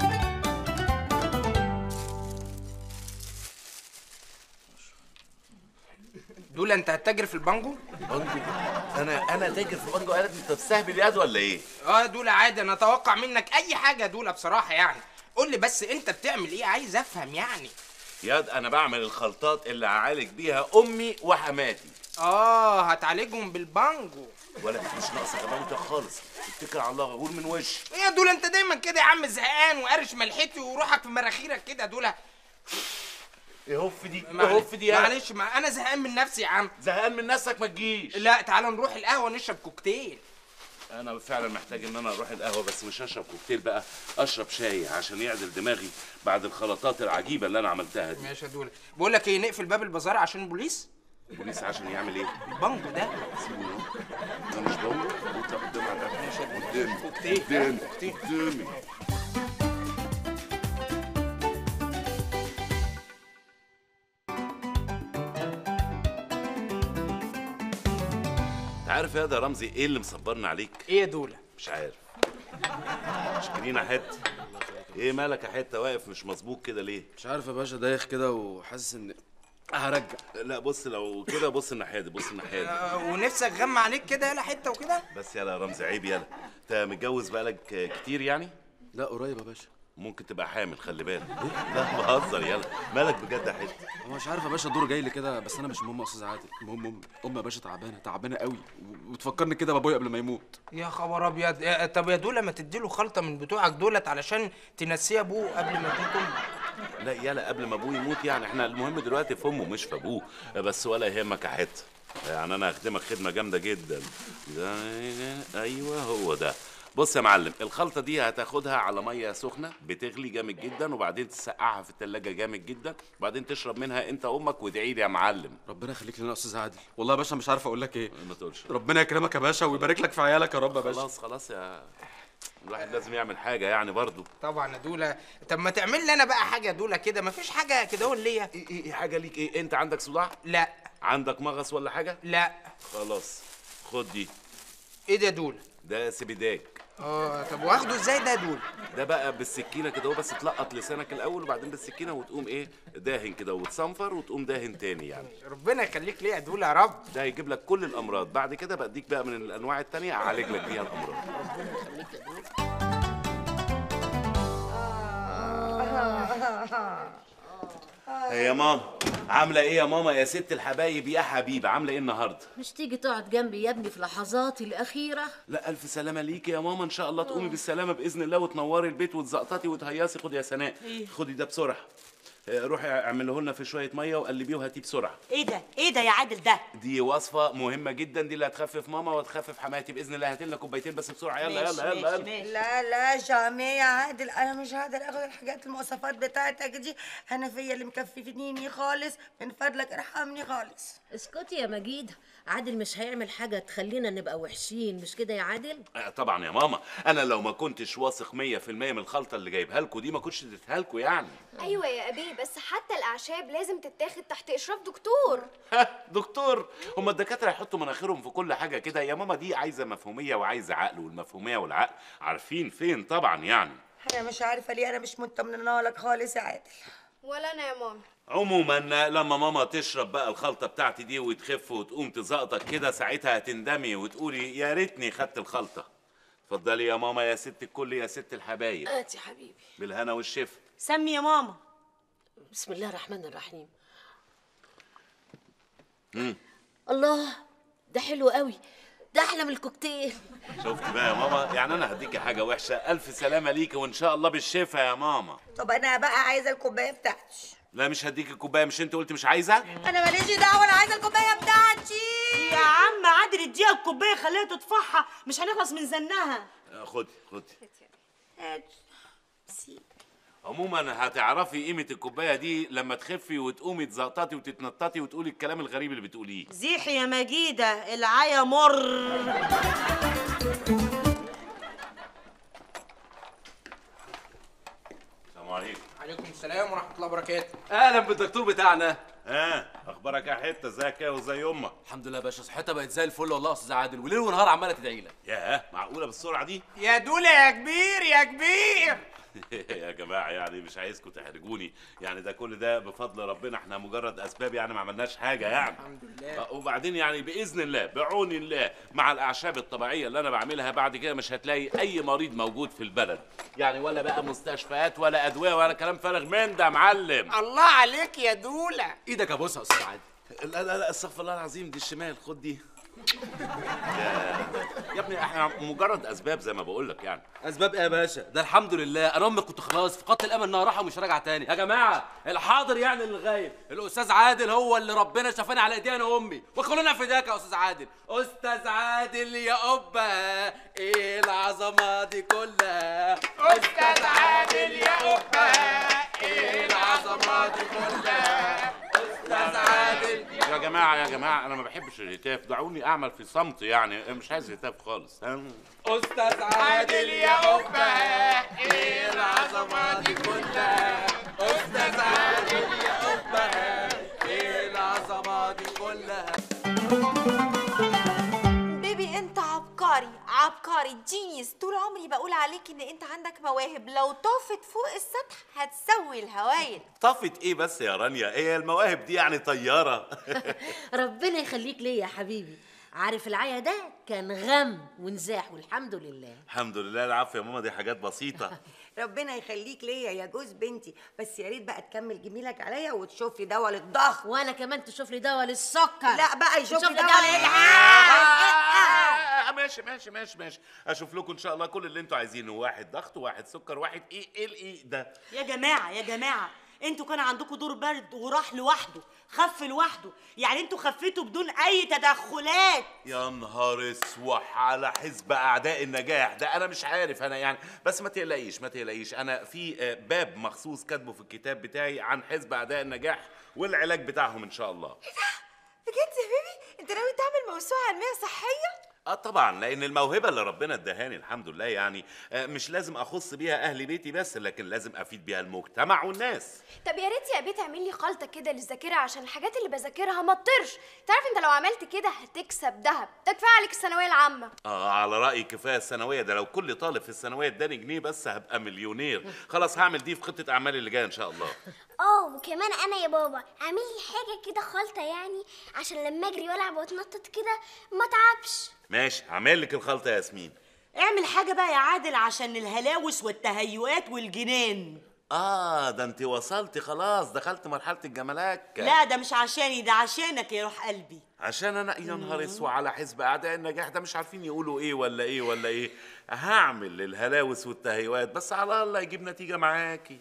دول انت هتتاجر في البانجو بانجو انا انا تاجر في بانجو قالت انت بتستهبل ياد ولا ايه اه دول عادي انا اتوقع منك اي حاجه دول بصراحه يعني قول لي بس انت بتعمل ايه عايز افهم يعني ياد انا بعمل الخلطات اللي هعالج بيها امي وحماتي اه هتعالجهم بالبانجو ولا مش ناقصه غباوتك خالص اتكل على الله غور من وش ايه يا دول انت دايما كده يا عم زهقان وقارش ملحتي وروحك في مراخيرك كده دول ايه هف دي ايه معلش هف دي يا معلش ما انا زهقان من نفسي يا عم زهقان من نفسك ما تجيش لا تعالى نروح القهوه نشرب كوكتيل انا فعلا محتاج ان انا اروح القهوه بس مش هشرب كوكتيل بقى اشرب شاي عشان يعدل دماغي بعد الخلطات العجيبه اللي انا عملتها دي ماشي يا دول بقول لك ايه نقفل باب البازار عشان البوليس البوليس عشان يعمل ايه البانجو ده سيبوني اهو. انا مش بقول انت قدام على القهوه قدامي كوكتيل قدامي كوكتيل. قدامي انت عارف يا ده رمزي ايه اللي مصبرنا عليك ايه يا دوله مش عارف شكرينا حته ايه مالك يا حته واقف مش مظبوط كده ليه مش عارف يا باشا دايخ كده وحاسس ان هرجع لا بص لو كده بص الناحيه دي بص الناحيه دي آه، ونفسك غم عليك كده يلا حته وكده بس يلا يا رمزي عيب يلا انت متجوز بقالك كتير يعني لا قريب يا باشا ممكن تبقى حامل خلي بالك لا بهزر يلا مالك بجد يا حته هو مش عارف يا باشا الدور جاي لي كده بس انا مش مهم يا استاذ عادل المهم امي امي يا باشا تعبانه تعبانه قوي و- وتفكرني كده بابويا قبل ما يموت يا خبر ابيض يا- طب يا دوله ما تديله خلطه من بتوعك دولت علشان تنسيه ابوه قبل ما تموت امه لا يلا قبل ما ابوه يموت يعني احنا المهم دلوقتي في امه مش في ابوه بس ولا يهمك يا حته يعني انا هخدمك خدمه جامده جدا ده ايوه هو ده بص يا معلم الخلطه دي هتاخدها على ميه سخنه بتغلي جامد جدا وبعدين تسقعها في التلاجة جامد جدا وبعدين تشرب منها انت امك وادعي لي يا معلم ربنا يخليك لنا يا استاذ عادل والله يا باشا مش عارف اقول لك ايه ما تقولش ربنا يكرمك يا باشا ويبارك لك في عيالك يا رب يا باشا خلاص خلاص يا الواحد لازم يعمل حاجه يعني برضو طبعا يا دوله طب ما تعمل لي انا بقى حاجه يا دوله كده ما فيش حاجه كده هو ليا ايه ايه حاجه ليك ايه انت عندك صداع لا عندك مغص ولا حاجه لا خلاص خد دي ايه ده يا دوله ده سبيداك اه طب واخده ازاي ده يا دوله ده بقى بالسكينه كده هو بس تلقط لسانك الاول وبعدين بالسكينه وتقوم ايه داهن كده وتصنفر وتقوم داهن تاني يعني ربنا يخليك ليا يا دوله يا رب ده هيجيب لك كل الامراض بعد كده بديك بقى من الانواع التانية اعالج لك بيها الامراض ربنا يخليك يا دوله يا ماما عامله ايه يا ماما يا ست الحبايب يا حبيبه عامله ايه النهارده مش تيجي تقعد جنبي يا ابني في لحظاتي الأخيرة لا الف سلامه ليكي يا ماما ان شاء الله تقومي بالسلامه باذن الله وتنوري البيت وتزقططي وتهيصي خدي يا سناء إيه؟ خدي ده بسرعه آه، روحي اعمله لنا في شويه ميه وقلبيه وهاتيه بسرعه ايه ده ايه ده يا عادل ده دي وصفه مهمه جدا دي اللي هتخفف ماما وتخفف حماتي باذن الله هات لنا كوبايتين بس بسرعه يلا ماشي، يلا يلا, ماشي، يلا. لا لا جامي يا عادل انا مش هقدر اخد الحاجات المواصفات بتاعتك دي انا فيا اللي مكففنيني خالص من فضلك ارحمني خالص اسكتي يا مجيد عادل مش هيعمل حاجة تخلينا نبقى وحشين مش كده يا عادل؟ آه، طبعا يا ماما انا لو ما كنتش واثق 100% من الخلطه اللي جايبها لكم دي ما كنتش اديتها لكم يعني ايوه يا ابي بس حتى الاعشاب لازم تتاخد تحت اشراف دكتور ها دكتور هما الدكاتره يحطوا مناخيرهم في كل حاجه كده يا ماما دي عايزه مفهوميه وعايزه عقل والمفهوميه والعقل عارفين فين طبعا يعني انا مش عارفه ليه انا مش مطمنه لك خالص يا عادل ولا انا يا ماما عموما لما ماما تشرب بقى الخلطه بتاعتي دي وتخف وتقوم تزقطك كده ساعتها هتندمي وتقولي يا ريتني خدت الخلطه اتفضلي يا ماما يا ست الكل يا ست الحبايب هات يا حبيبي بالهنا والشفا سمي يا ماما بسم الله الرحمن الرحيم مم. الله ده حلو قوي ده احلى من الكوكتيل شفت بقى يا ماما يعني انا هديكي حاجه وحشه الف سلامه ليكي وان شاء الله بالشفا يا ماما طب انا بقى عايزه الكوبايه بتاعتي لا مش هديكي الكوبايه مش انت قلت مش عايزه انا ماليش دعوه انا عايزه الكوبايه بتاعتي يا عم عادل اديها الكوبايه خليها تطفحها مش هنخلص من زنها آه، خدي خدي عموما هتعرفي قيمه الكوبايه دي لما تخفي وتقومي تزقططي وتتنططي وتقولي الكلام الغريب اللي بتقوليه زيحي يا مجيدة العيا مر السلام عليكم عليكم السلام ورحمه الله وبركاته اهلا بالدكتور بتاعنا ها اخبارك يا حته ازيك يا وزي امك الحمد لله يا باشا صحتها بقت زي الفل والله يا استاذ عادل وليل ونهار عماله تدعي لك ياه معقوله بالسرعه دي يا دولة يا كبير يا كبير يا جماعه يعني مش عايزكم تحرجوني يعني ده كل ده بفضل ربنا احنا مجرد اسباب يعني ما عملناش حاجه يعني الحمد لله آه، وبعدين يعني باذن الله بعون الله مع الاعشاب الطبيعيه اللي انا بعملها بعد كده مش هتلاقي اي مريض موجود في البلد يعني ولا بقى مستشفيات ولا ادويه ولا كلام فارغ من ده يا معلم الله عليك يا دولة ايدك ابوسها يا استاذ عادل لا لا لا استغفر الله العظيم دي الشمال خد دي يا, يا ابني احنا مجرد اسباب زي ما بقول لك يعني اسباب ايه يا باشا ده الحمد لله انا امي كنت خلاص فقدت الامل انها راحه ومش راجعه تاني يا جماعه الحاضر يعني الغايب الاستاذ عادل هو اللي ربنا شافاني على ايدي انا وامي وخلونا فداك يا استاذ عادل استاذ عادل يا قبه ايه العظمه دي كلها استاذ عادل يا قبه ايه العظمه دي كلها استاذ عادل يا جماعه يا جماعه انا ما بحبش الهتاف دعوني اعمل في صمت يعني مش عايز هتاف خالص ها؟ استاذ عادل يا قبه ايه العظمه دي كلها استاذ عادل يا قبه ايه العظمه دي كلها بيبي انت عبقري عبقري جينيس طول عمري بقول عليك ان انت عندك مواهب لو طافت فوق السطح هتسوي الهوايل طفت ايه بس يا رانيا ايه المواهب دي يعني طياره ربنا يخليك ليا يا حبيبي عارف العيا ده كان غم ونزاح والحمد لله الحمد لله العفو يا ماما دي حاجات بسيطه ربنا يخليك ليا يا جوز بنتي بس يا ريت بقى تكمل جميلك عليا وتشوف لي دواء للضغط وانا كمان تشوف لي دواء للسكر لا بقى يشوف تشوف لي لي دواء دواء لل- آه، ماشي ماشي ماشي ماشي اشوف لكم ان شاء الله كل اللي انتوا عايزينه واحد ضغط واحد سكر واحد ايه ايه الايه ده يا جماعة يا جماعة انتوا كان عندكم دور برد وراح لوحده خف لوحده يعني انتوا خفيتوا بدون اي تدخلات يا نهار اسوح على حزب اعداء النجاح ده انا مش عارف انا يعني بس ما تقلقيش ما تقلقيش انا في آه، باب مخصوص كاتبه في الكتاب بتاعي عن حزب اعداء النجاح والعلاج بتاعهم ان شاء الله بجد يا بيبي انت ناوي تعمل موسوعه علميه صحيه اه طبعا لان الموهبه اللي ربنا ادهاني الحمد لله يعني آه، مش لازم اخص بيها اهل بيتي بس لكن لازم افيد بيها المجتمع والناس طب يا ريت يا ابي تعمل لي خلطه كده للذاكره عشان الحاجات اللي بذاكرها ما تطرش تعرف انت لو عملت كده هتكسب ذهب ده كفايه عليك الثانويه العامه اه على رايي كفايه الثانويه ده لو كل طالب في الثانويه اداني جنيه بس هبقى مليونير خلاص هعمل دي في خطه اعمالي اللي جايه ان شاء الله اه وكمان انا يا بابا اعمل لي حاجه كده خلطه يعني عشان لما اجري والعب واتنطط كده ما اتعبش ماشي هعمل لك الخلطه يا ياسمين اعمل حاجة بقى يا عادل عشان الهلاوس والتهيؤات والجنان اه ده انت وصلتي خلاص دخلت مرحله الجمالات لا ده مش عشاني ده عشانك يا روح قلبي عشان انا يا نهار اسود على حزب اعداء النجاح ده مش عارفين يقولوا ايه ولا ايه ولا ايه هعمل الهلاوس والتهيؤات بس على الله يجيب نتيجه معاكي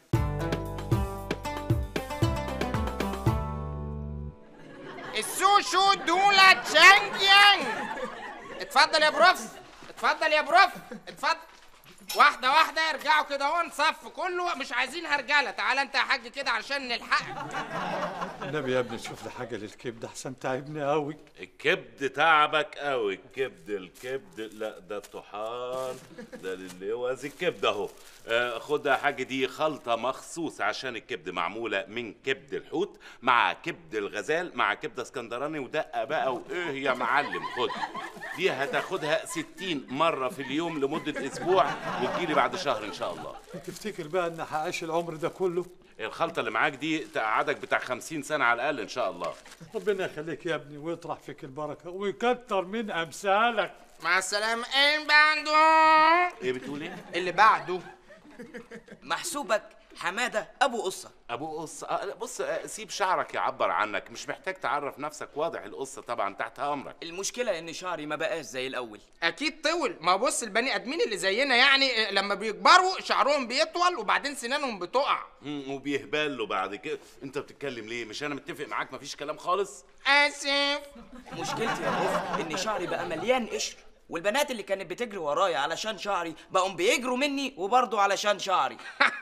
السوشو دولا تشانجيانج اتفضل يا بروف اتفضل يا بروف اتفضل واحدة واحدة ارجعوا كده اهو نصف كله مش عايزين هرجلة تعال انت يا حاج كده عشان نلحقك النبي يا ابني شوف لي حاجه للكبد احسن تعبني قوي الكبد تعبك قوي الكبد الكبد لا ده الطحال ده للوز الكبد اهو آه، خد يا حاج دي خلطه مخصوص عشان الكبد معموله من كبد الحوت مع كبد الغزال مع كبده اسكندراني ودقه بقى وايه يا معلم خد دي هتاخدها 60 مره في اليوم لمده اسبوع وتجيلي بعد شهر ان شاء الله تفتكر بقى ان هعيش العمر ده كله الخلطه اللي معاك دي تقعدك بتاع 50 سنه على الاقل ان شاء الله ربنا يخليك يا ابني ويطرح فيك البركه ويكتر من امثالك مع السلامة ايه بعده ايه بتقول ايه اللي بعده محسوبك حماده ابو قصه ابو قصه آه، لا، بص آه، سيب شعرك يعبر عنك مش محتاج تعرف نفسك واضح القصه طبعا تحت امرك المشكله ان شعري ما بقاش زي الاول اكيد طول ما بص البني ادمين اللي زينا يعني آه، لما بيكبروا شعرهم بيطول وبعدين سنانهم بتقع مم، وبيهبل له بعد كده انت بتتكلم ليه مش انا متفق معاك مفيش كلام خالص اسف مشكلتي يا بوف ان شعري بقى مليان قشر والبنات اللي كانت بتجري ورايا علشان شعري بقوا بيجروا مني وبرضه علشان شعري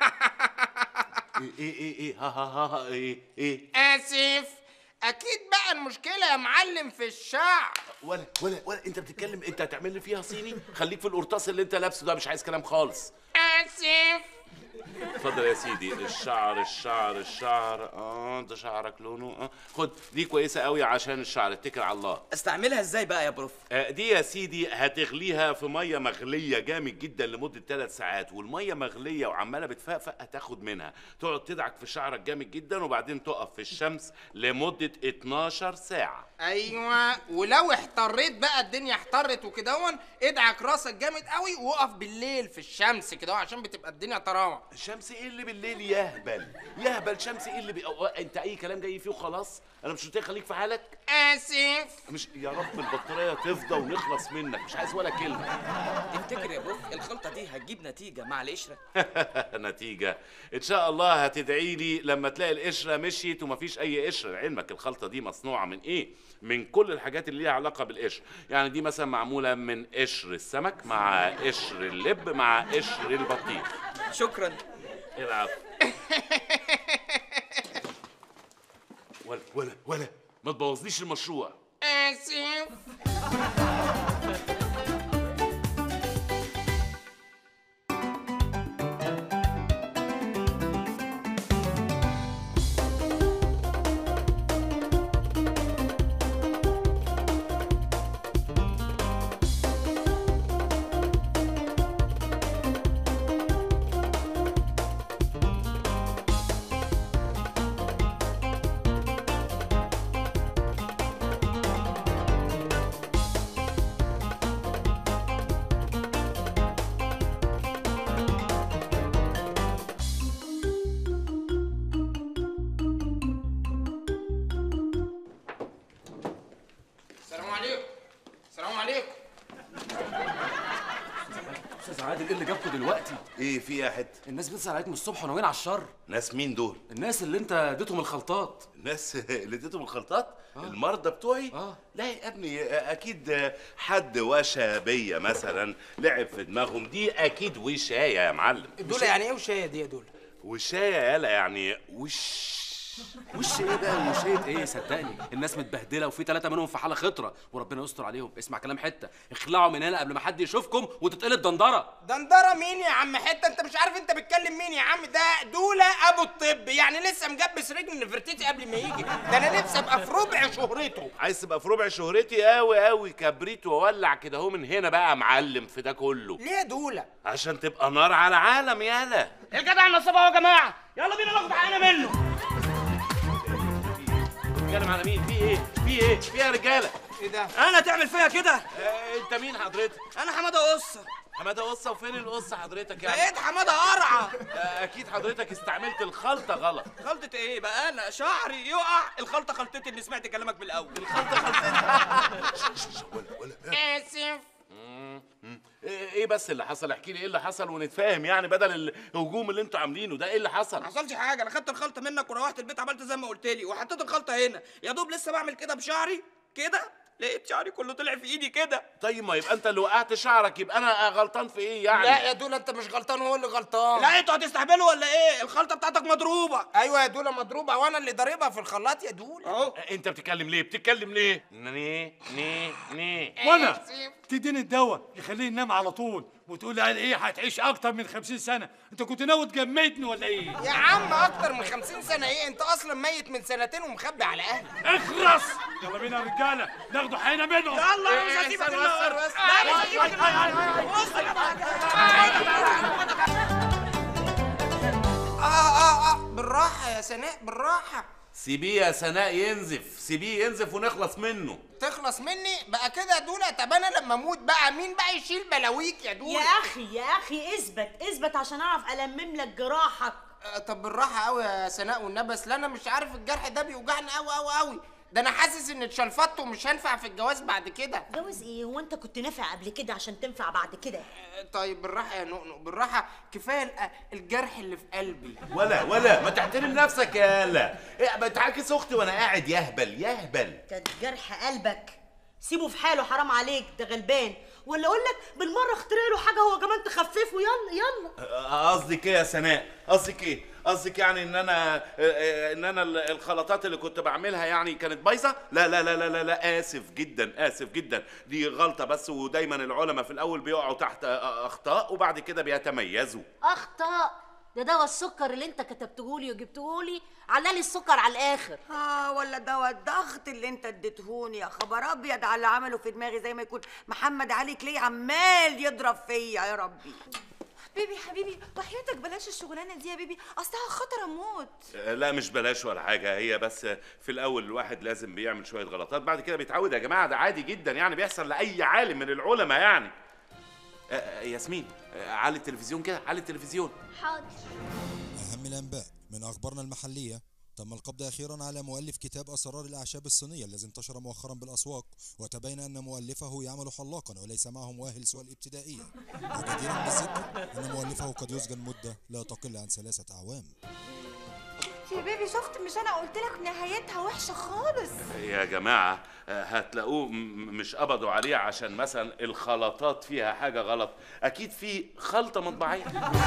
ايه ايه ايه ايه ها ها ها ها ايه ايه اسف اكيد بقى المشكله يا معلم في الشعر ولا ولا ولا انت بتتكلم انت هتعمل لي فيها صيني خليك في القرطاس اللي انت لابسه ده مش عايز كلام خالص اسف اتفضل يا سيدي الشعر الشعر الشعر اه ده شعرك لونه اه خد دي كويسه قوي عشان الشعر اتكل على الله استعملها ازاي بقى يا بروف آه، دي يا سيدي هتغليها في ميه مغليه جامد جدا لمده ثلاث ساعات والميه مغليه وعماله بتفقفق هتاخد منها تقعد تدعك في شعرك جامد جدا وبعدين تقف في الشمس لمده 12 ساعه ايوه ولو احتريت بقى الدنيا احترت وكدهون ادعك راسك جامد قوي وقف بالليل في الشمس كده عشان بتبقى الدنيا طراوه الشمس ايه اللي بالليل يهبل يهبل شمس ايه اللي بي... أو- انت اي كلام جاي فيه وخلاص انا مش قلت لك خليك في حالك اسف مش يا رب البطاريه تفضى ونخلص منك مش عايز ولا كلمه تفتكر يا بروف الخلطه دي هتجيب نتيجه مع القشره نتيجة إن شاء الله هتدعي لي لما تلاقي القشرة مشيت ومفيش أي قشر علمك الخلطة دي مصنوعة من إيه؟ من كل الحاجات اللي ليها علاقة بالقشر يعني دي مثلا معمولة من قشر السمك مع قشر اللب مع قشر البطيخ شكرا العب ولا ولا ولا ما تبوظليش المشروع اسف السلام عليكم السلام عليكم استاذ عادل ايه اللي جابكوا دلوقتي ايه في يا حته الناس بتسال عليك من الصبح وناويين على الشر ناس مين دول الناس اللي انت اديتهم الخلطات الناس اللي اديتهم الخلطات المرضى بتوعي آه. لا يا ابني اكيد حد وشى بيا مثلا لعب في دماغهم دي اكيد وشايه يا معلم دول يعني ايه وشايه دي يا دول وشايه يالا يعني وش وش ايه بقى وشيت ايه صدقني الناس متبهدله وفي ثلاثه منهم في حاله خطره وربنا يستر عليهم اسمع كلام حته اخلعوا من هنا قبل ما حد يشوفكم وتتقلب دندره دندره مين يا عم حته انت مش عارف انت بتكلم مين يا عم ده دوله ابو الطب يعني لسه مجبس رجل نفرتيتي قبل ما يجي ده انا نفسي ابقى في ربع شهرته عايز تبقى في ربع شهرتي قوي قوي كبريت وولع كده اهو من هنا بقى يا معلم في ده كله ليه يا دوله عشان تبقى نار على عالم يالا الجدع النصاب اهو يا جماعه يلا بينا ناخد حقنا منه بتتكلم على مين في ايه في ايه في إيه يا رجاله ايه ده انا تعمل فيا كده آه انت مين حضرتك انا حماده قصه حماده قصه وفين القصه حضرتك يعني بقيت حماده قرعه آه، اكيد حضرتك استعملت الخلطه غلط خلطة ايه بقى انا شعري يقع الخلطة خلطتي اللي سمعت كلامك بالاول الخلطة اسف ايه إيه بس اللي حصل احكي لي ايه اللي حصل ونتفاهم يعني بدل الهجوم اللي انتوا عاملينه ده ايه اللي حصل ما حصلش حاجه انا خدت الخلطه منك وروحت البيت عملت زي ما قلت لي وحطيت الخلطه هنا يا دوب لسه بعمل كده بشعري كده لقيت شعري كله طلع في ايدي كده طيب ما يبقى انت اللي وقعت شعرك يبقى انا غلطان في ايه يعني لا يا دولا انت مش غلطان هو اللي غلطان لا انتوا هتستهبلوا ولا ايه الخلطه بتاعتك مضروبه ايوه يا دولا مضروبه وانا اللي ضاربها في الخلاط يا دولا اهو انت بتتكلم ليه بتتكلم ليه ني ني ني وانا تديني الدواء يخليه ينام على طول وتقول قال ايه هتعيش اكتر من 50 سنه انت كنت ناوي تجمدني ولا ايه يا عم اكتر من 50 سنه ايه انت اصلا ميت من سنتين ومخبي على اهلك اخرس يلا بينا يا رجاله ناخدوا حينا منهم يلا إيه، مش هسيبك استنى النهار. بس، بس. لا، مش أيوة، هسيبك أيوة، النهار. أيوة، بص يا اه اه اه بالراحه يا سناء بالراحه سيبيه يا سناء ينزف سيبيه ينزف ونخلص منه تخلص مني بقى كده يا دولا طب انا لما اموت بقى مين بقى يشيل بلاويك يا دولا يا اخي يا اخي اثبت اثبت عشان اعرف المم لك جراحك آه، طب بالراحه قوي يا سناء والنبي اصل انا مش عارف الجرح ده بيوجعني قوي قوي قوي ده انا حاسس ان اتشلفطت ومش هنفع في الجواز بعد كده جواز ايه هو انت كنت نافع قبل كده عشان تنفع بعد كده آه، طيب بالراحه يا نؤنؤ بالراحه كفايه ال- الجرح اللي في قلبي ولا ولا ما تحترم نفسك يا لا إيه بتعاكس اختي وانا قاعد يهبل يهبل كانت جرح قلبك سيبه في حاله حرام عليك ده غلبان ولا اقول لك بالمره اخترع له حاجه هو كمان تخففه يلا يلا آه، قصدك ايه يا سناء قصدك ايه قصدك يعني ان انا آه، آه، ان انا ال- الخلطات اللي كنت بعملها يعني كانت بايظه لا لا لا لا لا لا اسف جدا اسف جدا دي غلطه بس ودايما العلماء في الاول بيقعوا تحت آه، اخطاء وبعد كده بيتميزوا اخطاء ده دواء السكر اللي انت كتبتهولي وجبتهولي علالي السكر على الاخر اه ولا دواء الضغط اللي انت اديتهوني يا خبر ابيض على اللي عمله في دماغي زي ما يكون محمد علي كلي عمال يضرب فيا يا ربي بيبي حبيبي وحياتك بلاش الشغلانه دي يا بيبي اصلها خطر اموت آه، لا مش بلاش ولا حاجه هي بس في الاول الواحد لازم بيعمل شويه غلطات بعد كده بيتعود يا جماعه ده عادي جدا يعني بيحصل لاي عالم من العلماء يعني آه، آه، ياسمين آه، علي التلفزيون كده علي التلفزيون حاضر أهم الأنباء من أخبارنا المحلية تم القبض أخيرا على مؤلف كتاب أسرار الأعشاب الصينية الذي انتشر مؤخرا بالأسواق وتبين أن مؤلفه يعمل حلاقا وليس معه مؤهل سوى الابتدائية وجديرا بالذكر أن مؤلفه قد يسجن مدة لا تقل عن ثلاثة أعوام يا بيبي شفت مش انا قلت لك نهايتها وحشه خالص يا جماعة آه، هتلاقوه م- مش قبضوا عليه عشان مثلا الخلطات فيها حاجة غلط أكيد في خلطة مطبعية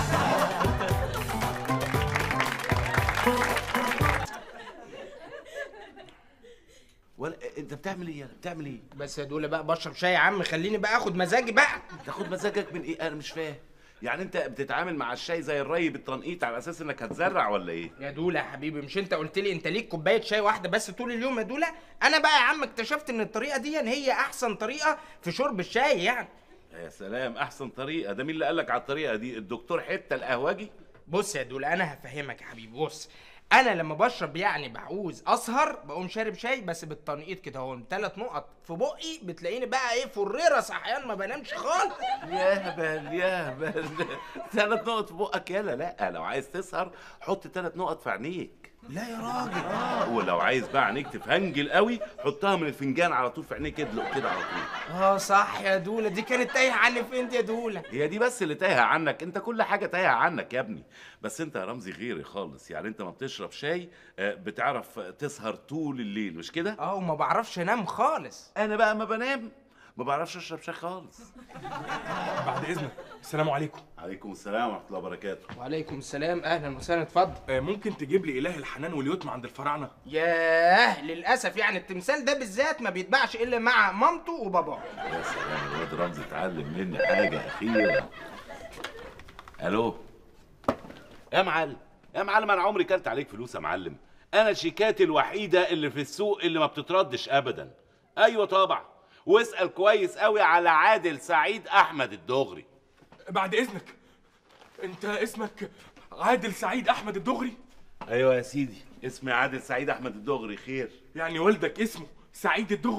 ولا انت بتعمل ايه بتعمل ايه بس يا دولا بقى بشرب شاي يا عم خليني بقى اخد مزاجي بقى تاخد مزاجك من ايه انا مش فاهم يعني انت بتتعامل مع الشاي زي الري بالتنقيط على اساس انك هتزرع ولا ايه يا دولا يا حبيبي مش انت قلت لي انت ليك كوبايه شاي واحده بس طول اليوم يا دولا انا بقى يا عم اكتشفت ان الطريقه دي هي احسن طريقه في شرب الشاي يعني يا سلام احسن طريقه ده مين اللي قالك على الطريقه دي الدكتور حته القهوجي بص يا دولا انا هفهمك يا حبيبي بص انا لما بشرب يعني بعوز اسهر بقوم شارب شاي بس بالتنقيط كده اهو ثلاث نقط في بقي بتلاقيني بقى ايه فريره صحيان ما بنامش خالص يهبل يهبل ثلاث نقط في بقك يالا لا لو عايز تسهر حط ثلاث نقط في عينيك لا يا راجل اه ولو عايز بقى عينيك تفنجل قوي حطها من الفنجان على طول في عينيك ادلق كده على طول اه صح يا دولا دي كانت تايهه عني فين دي يا دولا هي دي بس اللي تايهه عنك انت كل حاجه تايهه عنك يا ابني بس انت يا رمزي غيري خالص يعني انت ما بتشرب شاي آه، بتعرف تسهر طول الليل مش كده اه وما بعرفش انام خالص انا بقى ما بنام ما بعرفش اشرب شاي خالص بعد اذنك السلام عليكم عليكم السلام ورحمه الله وبركاته وعليكم السلام اهلا وسهلا اتفضل آه، ممكن تجيب لي اله الحنان واليتم عند الفراعنه ياه للاسف يعني التمثال ده بالذات ما بيتباعش الا مع مامته وباباه يا سلام الواد رمزي اتعلم مني حاجه اخيرا الو يا معلم يا معلم انا عمري كلت عليك فلوس يا معلم انا شيكاتي الوحيده اللي في السوق اللي ما بتتردش ابدا ايوه طبعا واسال كويس قوي على عادل سعيد احمد الدغري بعد اذنك انت اسمك عادل سعيد احمد الدغري ايوه يا سيدي اسمي عادل سعيد احمد الدغري خير يعني والدك اسمه سعيد الدغري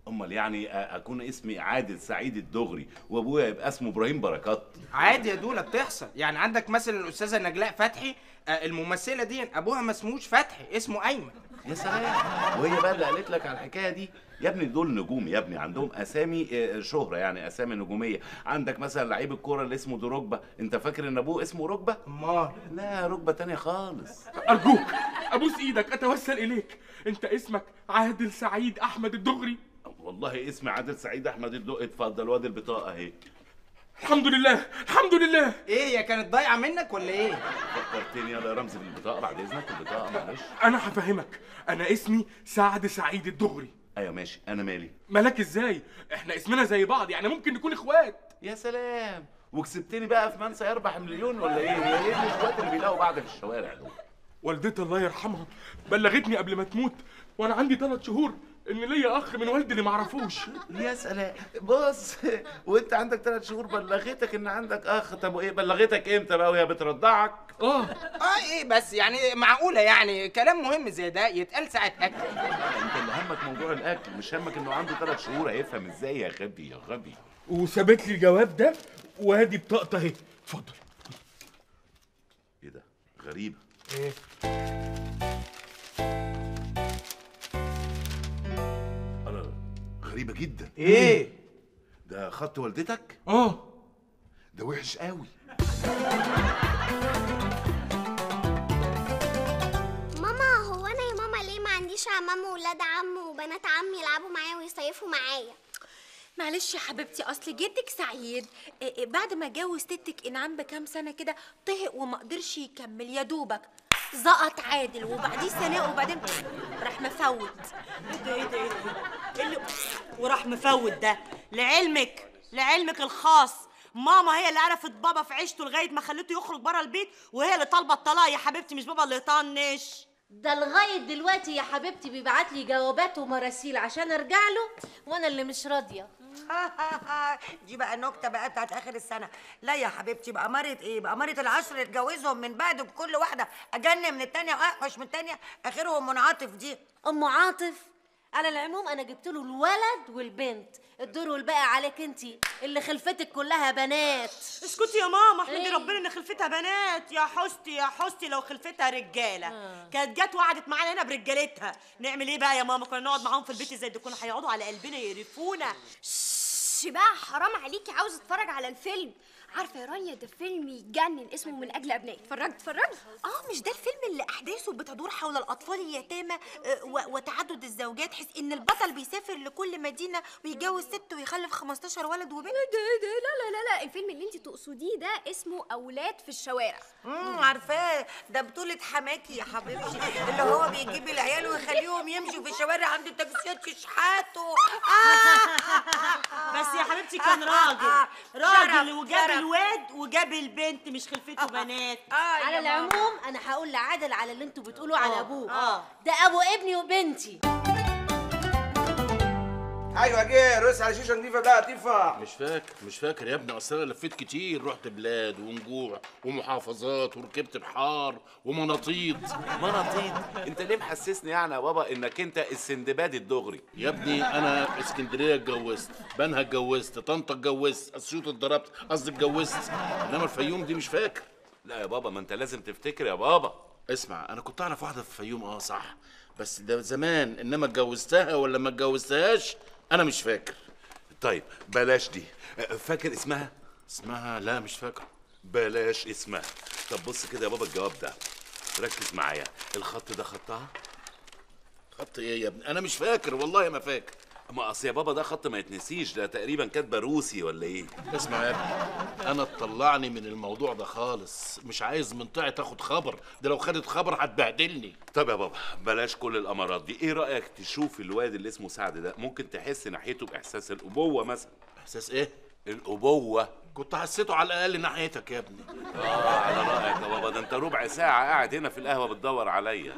امال يعني أ- اكون اسمي عادل سعيد الدغري وابويا يبقى اسمه ابراهيم بركات عادي يا دولا بتحصل يعني عندك مثلا الاستاذه نجلاء فتحي آه، الممثله دي ابوها ما اسموش فتحي اسمه ايمن يا سلام وهي بقى اللي قالت لك على الحكايه دي يا ابني دول نجوم يا ابني عندهم اسامي آه، شهره يعني اسامي نجوميه عندك مثلا لعيب الكوره اللي اسمه دروجبا انت فاكر ان ابوه اسمه ركبه امال لا ركبه تانية خالص ارجوك ابوس ايدك اتوسل اليك انت اسمك عادل سعيد احمد الدغري والله اسمي عادل سعيد احمد الدق اتفضل وادي البطاقه اهي الحمد لله الحمد لله ايه هي كانت ضايعه منك ولا ايه فكرتني يلا يا رمزي بالبطاقه بعد اذنك البطاقه معلش انا هفهمك انا اسمي سعد سعيد الدغري ايوه ماشي انا مالي مالك ازاي احنا اسمنا زي بعض يعني ممكن نكون اخوات يا سلام وكسبتني بقى في من سيربح مليون ولا ايه هي ايه الاخوات اللي بيلاقوا بعض في الشوارع دول والدتي الله يرحمها بلغتني قبل ما تموت وانا عندي ثلاث شهور ان ليا اخ من والدي اللي معرفوش يا سلام بص وانت عندك ثلاث شهور بلغتك ان عندك اخ طب وايه بلغتك امتى بقى وهي بترضعك اه اه ايه بس يعني معقوله يعني كلام مهم زي ده يتقال ساعه اكل انت اللي همك موضوع الاكل مش همك انه عنده ثلاث شهور هيفهم ازاي يا غبي يا غبي وسابت لي الجواب ده وادي بطاقتي اهي اتفضل ايه ده غريبه ايه انا غريبه جدا ايه ده خط والدتك اه ده وحش قوي ماما هو انا يا ماما ليه ما عنديش عمام وولاد عم وبنات عم يلعبوا معايا ويصيفوا معايا معلش يا حبيبتي اصل جدك سعيد إيه إيه بعد ما جوز تتك انعام بكام سنه كده طهق وما قدرش يكمل يا دوبك زقط عادل وبعديه سناء وبعدين راح مفوت ايه ده ايه ده ايه ده إيه اللي وراح مفوت ده لعلمك لعلمك الخاص ماما هي اللي عرفت بابا في عيشته لغايه ما خلته يخرج بره البيت وهي اللي طالبه الطلاق يا حبيبتي مش بابا اللي يطنش ده لغايه دلوقتي يا حبيبتي بيبعت لي جوابات ومراسيل عشان ارجع له وانا اللي مش راضيه دي بقى نكته بقى بتاعت اخر السنه لا يا حبيبتي بقى مرة ايه بقى مرة العشر اتجوزهم من بعد بكل واحده اجن من التانيه واوحش من التانيه اخرهم منعاطف دي ام عاطف على العموم انا جبت له الولد والبنت الدور والباقي عليك انت اللي خلفتك كلها بنات اسكتي يا ماما احمدي إيه؟ ربنا ان خلفتها بنات يا حستي يا حستي لو خلفتها رجاله كانت جت وقعدت معانا هنا برجالتها نعمل ايه بقى يا ماما كنا نقعد معاهم في البيت ازاي دول كانوا هيقعدوا على قلبنا يقرفونا شش بقى حرام عليكي عاوزه اتفرج على الفيلم عارفه يا رانيا ده فيلم يجنن اسمه من اجل ابنائي اتفرجت اتفرجت اه مش ده الفيلم اللي احداثه بتدور حول الاطفال اليتامى آه، و- وتعدد الزوجات حيث ان البطل بيسافر لكل مدينه ويتجوز ست ويخلف 15 ولد وبنت ايه ده ايه ده لا لا لا لا الفيلم اللي انت تقصديه ده اسمه اولاد في الشوارع امم عارفاه ده بطولة حماكي يا حبيبتي اللي هو بيجيب العيال ويخليهم يمشوا في الشوارع عند التاكسيات يشحتوا بس يا حبيبتي كان راجل راجل وجاب الواد وجاب البنت مش خلفته بنات على العموم انا هقول لعادل على اللي انتوا بتقولوا على آه، ابوه آه. ده ابو ابني وبنتي ايوه جه رس على شيشه نضيفه بقى طيفه مش فاكر مش فاكر يا ابني اصل انا لفيت كتير رحت بلاد ونجوع ومحافظات وركبت بحار ومناطيد مناطيد انت ليه محسسني يعني يا بابا انك انت السندباد الدغري يا ابني انا اسكندريه اتجوزت بنها اتجوزت طنطا اتجوزت اسيوط اتضربت قصدي اتجوزت انما الفيوم دي مش فاكر لا يا بابا ما انت لازم تفتكر يا بابا اسمع انا كنت اعرف واحده في الفيوم اه صح بس ده زمان انما اتجوزتها ولا ما اتجوزتهاش انا مش فاكر طيب بلاش دي فاكر اسمها اسمها لا مش فاكر بلاش اسمها طب بص كده يا بابا الجواب ده ركز معايا الخط ده خطها خط ايه يا ابني انا مش فاكر والله ما فاكر ما اصل يا بابا ده خط ما يتنسيش ده تقريبا كاتبه روسي ولا ايه اسمع يا ابني انا تطلعني من الموضوع ده خالص مش عايز منطقه تاخد خبر ده لو خدت خبر هتبهدلني طب يا بابا بلاش كل الامارات دي ايه رايك تشوف الواد اللي اسمه سعد ده ممكن تحس ناحيته باحساس الابوه مثلا احساس ايه الابوه كنت حسيته على الاقل ناحيتك يا ابني اه على رايك يا بابا ده انت ربع ساعه قاعد هنا في القهوه بتدور عليا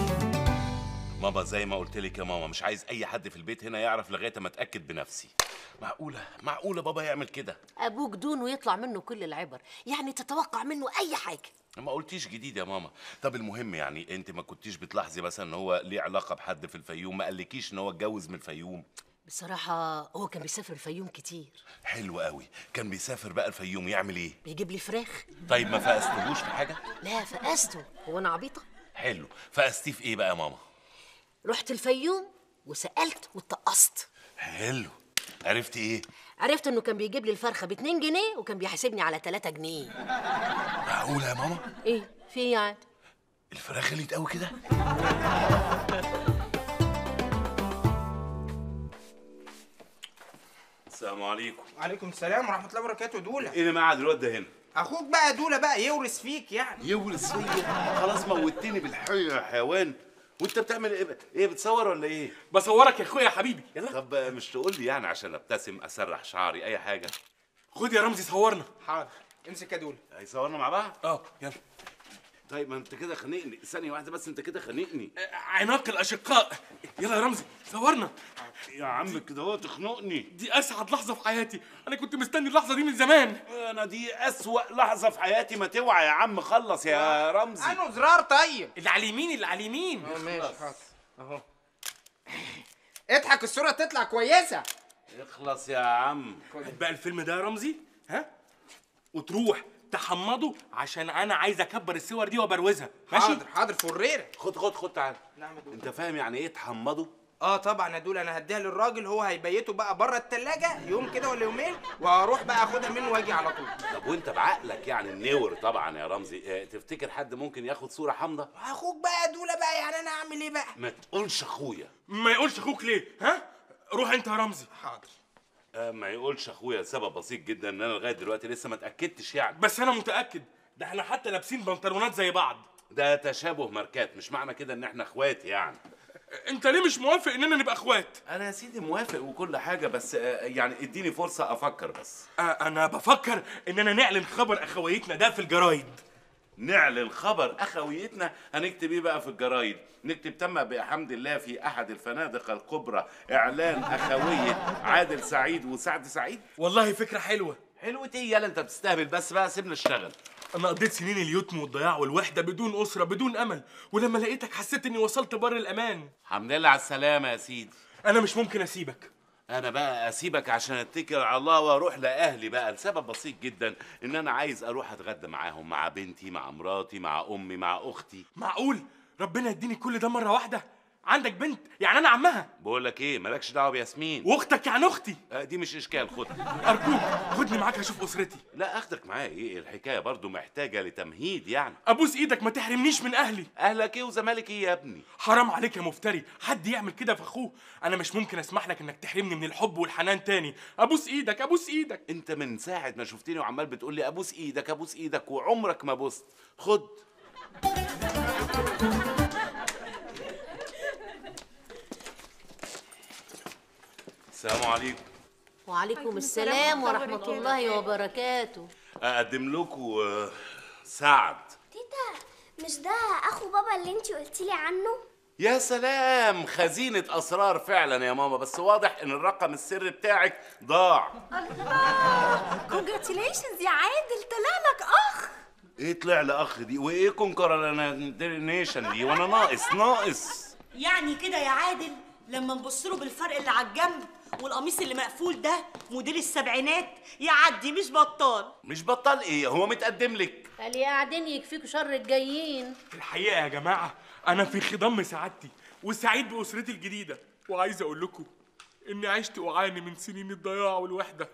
ماما زي ما قلت لك يا ماما مش عايز اي حد في البيت هنا يعرف لغايه ما اتاكد بنفسي معقوله معقوله بابا يعمل كده ابوك دون ويطلع منه كل العبر يعني تتوقع منه اي حاجه ما قلتيش جديد يا ماما طب المهم يعني انت ما كنتيش بتلاحظي مثلا ان هو ليه علاقه بحد في الفيوم ما قالكيش ان هو اتجوز من الفيوم بصراحه هو كان بيسافر الفيوم كتير حلو قوي كان بيسافر بقى الفيوم يعمل ايه بيجيب لي فراخ طيب ما فقستهوش في حاجه لا فقسته هو انا عبيطه حلو فقستيه في ايه بقى يا ماما رحت الفيوم وسالت واتقصت حلو عرفتي ايه عرفت انه كان بيجيب لي الفرخه ب 2 جنيه وكان بيحاسبني على 3 جنيه معقوله يا ماما ايه في ايه يعني الفراخ غليت قوي كده السلام عليكم وعليكم السلام ورحمه الله وبركاته دوله ايه اللي معاد الواد ده هنا اخوك بقى دوله بقى يورث فيك يعني يورث فيا خلاص موتني بالحي يا حيوان وانت بتعمل ايه ايه بتصور ولا ايه بصورك يا اخويا يا حبيبي يلا طب مش تقول لي يعني عشان ابتسم اسرح شعري اي حاجه خد يا رمزي صورنا حاضر امسك يا دوله هيصورنا مع بعض اه يلا طيب ما انت كده خانقني ثانيه واحده بس انت كده خانقني عناق الاشقاء يلا يا رمزي صورنا يا عم كده هو تخنقني دي اسعد لحظه في حياتي انا كنت مستني اللحظه دي من زمان انا دي اسوأ لحظه في حياتي ما توعى يا عم خلص يا رمزي انه زرار طيب اللي على اليمين اللي على اليمين اه ماشي حاضر اهو اضحك الصوره تطلع كويسه اخلص يا عم هات بقى الفيلم ده يا رمزي ها وتروح تحمضه عشان انا عايز اكبر الصور دي وابروزها ماشي حاضر حاضر فريره خد خد خد تعال نعم يا دوله انت فاهم يعني ايه تحمضه اه طبعا يا دوله انا هديها للراجل هو هيبيته بقى بره التلاجة يوم كده ولا يومين وهروح بقى اخدها منه واجي على طول طب وانت بعقلك يعني النور طبعا يا رمزي اه تفتكر حد ممكن ياخد صوره حامضه اخوك بقى يا دوله بقى يعني انا اعمل ايه بقى ما تقولش اخويا ما يقولش اخوك ليه ها روح انت يا رمزي حاضر اه ما يقولش اخويا لسبب بسيط جدا ان انا لغايه دلوقتي لسه ما اتاكدتش يعني بس انا متاكد ده احنا حتى لابسين بنطلونات زي بعض ده تشابه ماركات مش معنى كده ان احنا اخوات يعني انت ليه مش موافق اننا نبقى اخوات انا يا سيدي موافق وكل حاجه بس اه يعني اديني فرصه افكر بس آه انا بفكر اننا نعلن خبر اخويتنا ده في الجرايد نعلن خبر اخويتنا هنكتب ايه بقى في الجرايد نكتب تم بحمد الله في احد الفنادق الكبرى اعلان اخويه عادل سعيد وسعد سعيد والله فكره حلوه حلوة ايه يالا انت بتستهبل بس بقى سيبنا اشتغل انا قضيت سنين اليتم والضياع والوحده بدون اسره بدون امل ولما لقيتك حسيت اني وصلت بر الامان الحمد لله على السلامه يا سيدي انا مش ممكن اسيبك انا بقى اسيبك عشان اتكل على الله واروح لاهلي بقى لسبب بسيط جدا ان انا عايز اروح اتغدى معاهم مع بنتي مع مراتي مع امي مع اختي معقول ربنا يديني كل ده مره واحده عندك بنت يعني انا عمها بقول لك ايه مالكش دعوه بياسمين واختك يعني اختي آه، دي مش اشكال خدها ارجوك خدني معاك اشوف اسرتي لا اخدك معايا ايه الحكايه برضو محتاجه لتمهيد يعني ابوس ايدك ما تحرمنيش من اهلي اهلك ايه وزمالك ايه يا ابني حرام عليك يا مفتري حد يعمل كده في اخوه انا مش ممكن اسمح لك انك تحرمني من الحب والحنان تاني ابوس ايدك ابوس ايدك انت من ساعه ما شفتني وعمال بتقول لي ابوس ايدك ابوس ايدك وعمرك ما بوست خد السلام عليكم وعليكم السلام ورحمه الله وبركاته اقدم لكم آه، سعد تيتا مش ده اخو بابا اللي انتي قلتي لي عنه يا سلام خزينة أسرار فعلا يا ماما بس واضح إن الرقم السري بتاعك ضاع الله كونجراتيليشنز يا عادل طلع لك اخ إيه طلع لي أخ دي وإيه كونكرنيشن دي وأنا ناقص ناقص يعني كده يا عادل لما نبص له بالفرق اللي على الجنب والقميص اللي مقفول ده موديل السبعينات يعدي مش بطال مش بطال إيه هو متقدم لك اللي قاعدين يكفيكوا شر الجايين الحقيقه يا جماعه انا في خضم سعادتي وسعيد باسرتي الجديده وعايز اقول لكم اني عشت اعاني من سنين الضياع والوحده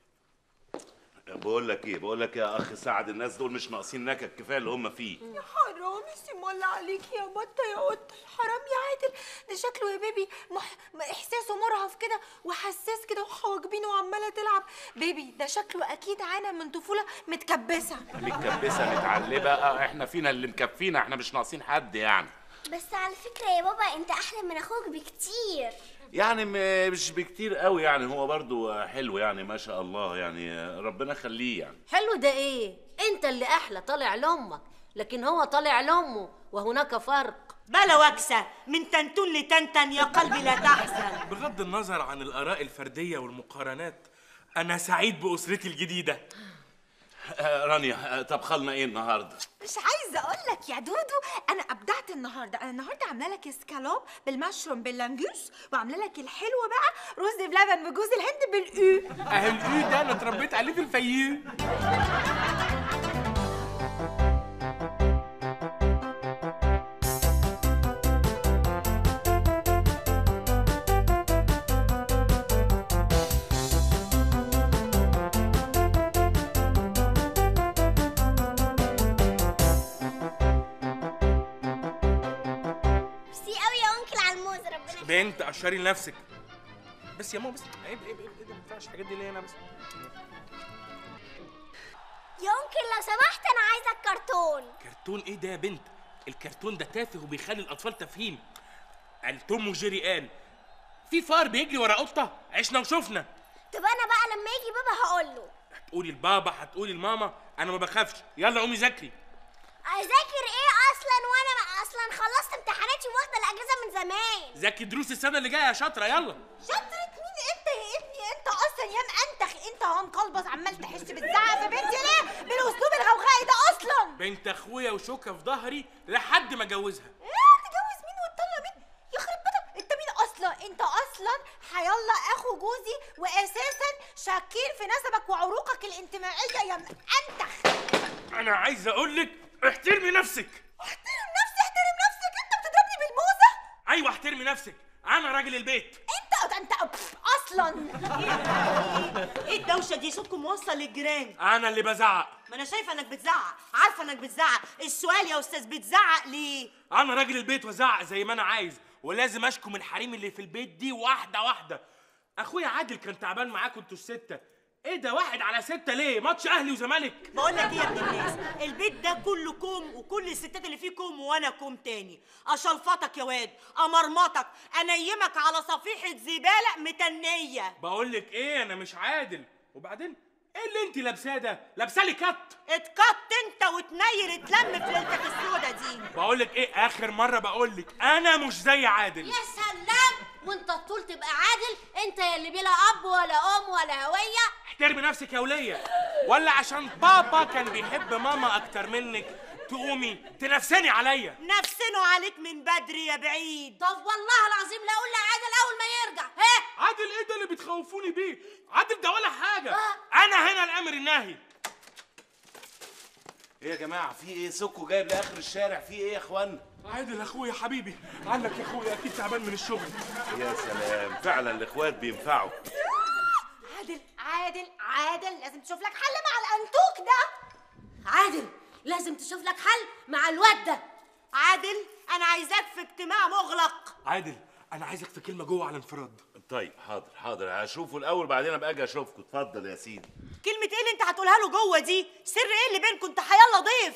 بقول لك إيه بقول لك يا أخ سعد الناس دول مش ناقصين نكد كفاية اللي هم فيه يا حرام اسم عليك يا بطه يا قطه حرام يا عادل ده شكله يا بيبي مح... احساسه مرهف كده وحساس كده وحواجبينه وعماله تلعب بيبي ده شكله اكيد عانى من طفوله متكبسه متكبسة متعلبة آه، إحنا فينا اللي مكفينا إحنا مش ناقصين حد يعني بس على فكرة يا بابا انت احلى من اخوك بكتير يعني م- مش بكتير قوي يعني هو برضو حلو يعني ما شاء الله يعني ربنا يخليه يعني حلو ده ايه انت اللي احلى طالع لامك لكن هو طالع لامه وهناك فرق بلا وكسه من تنتون لتنتن يا قلبي لا تحزن بغض النظر عن الآراء الفردية والمقارنات أنا سعيد بأسرتي الجديدة آه، رانيا آه، طبخ لنا ايه النهارده مش عايزه اقول لك يا دودو انا ابدعت النهارده انا النهارده عامله لك اسكالوب بالمشروم باللانجوس وعامله لك الحلو بقى رز بلبن بجوز الهند بالاو أهل الإيه ده أنا اتربيت عليه في الفيوم ميرسي قوي يا انكل على الموز ربنا يخليك. بنت قشري لنفسك بس يا ماما بس عيب عيب عيب عيب، ما ينفعش الحاجات دي ليه انا بس يا انكل لو سمحت انا عايزه الكرتون كرتون ايه ده يا بنت الكرتون ده تافه وبيخلي الاطفال تافهين قال توم وجيري قال في فار بيجري ورا قطه عشنا وشفنا طب انا بقى لما يجي بابا هقول له هتقولي لبابا هتقولي لماما انا ما بخافش يلا قومي ذاكري اذاكر ايه اصلا وانا ما اصلا خلصت امتحاناتي واخده الاجازه من زمان ذاكري دروس السنه اللي جايه يا شاطره يلا شطرة مين انت يا ابني انت اصلا يا مأنتخ انت هنقلبص عمال تحس بالزعق في بنتي ليه بالاسلوب الغوغائي ده اصلا بنت اخويا وشوكه في ظهري لحد ما اجوزها ايه تجوز مين وتطلع مين يخرب بيتك انت مين اصلا انت اصلا حيالله اخو جوزي واساسا شاكين في نسبك وعروقك الانتمائيه يا مأنتخ انا عايز اقول لك احترمي نفسك احترم نفسي احترم نفسك انت بتضربني بالموزه ايوه احترمي نفسك انا راجل البيت انت انت اصلا ايه الدوشه دي صوتكم موصل للجيران انا اللي بزعق ما انا شايفه انك بتزعق عارفه انك بتزعق السؤال يا استاذ بتزعق ليه انا راجل البيت وزعق زي ما انا عايز ولازم اشكم الحريم اللي في البيت دي واحده واحده اخويا عادل كان تعبان معاكم انتوا السته ايه ده واحد على ستة ليه ماتش اهلي وزمالك بقول لك ايه يا ابن الناس البيت ده كله كوم وكل الستات اللي فيه كوم وانا كوم تاني اشلفطك يا واد امرمطك انيمك على صفيحه زباله متنيه بقول لك ايه انا مش عادل وبعدين ايه اللي انت لابساه ده لابسه لي كت اتكت انت وتنير اتلم في ليلتك السودا دي بقول لك ايه اخر مره بقول لك انا مش زي عادل يا سلام وانت الطول تبقى عادل انت يا اللي بلا اب ولا ام ولا هويه احترمي نفسك يا وليه ولا عشان بابا كان بيحب ماما اكتر منك تقومي تنافسني عليا نفسنوا عليك من بدري يا بعيد طب والله العظيم لا اقول لعادل اول ما يرجع ها عادل ايه ده اللي بتخوفوني بيه عادل ده ولا حاجه انا هنا الامر الناهي ايه يا جماعه في ايه سكو جايب لاخر الشارع في ايه يا اخوانا عادل اخويا حبيبي عنك يا اخويا اكيد تعبان من الشغل يا سلام فعلا الاخوات بينفعوا عادل عادل عادل لازم تشوف لك حل مع الانتوك ده عادل لازم تشوف لك حل مع الواد ده عادل انا عايزاك في اجتماع مغلق عادل انا عايزك في كلمه جوه على انفراد طيب حاضر حاضر هشوفه الاول بعدين ابقى اجي اشوفكم اتفضل يا سيدي كلمه ايه اللي انت هتقولها له جوه دي سر ايه اللي بينكم انت حيالله ضيف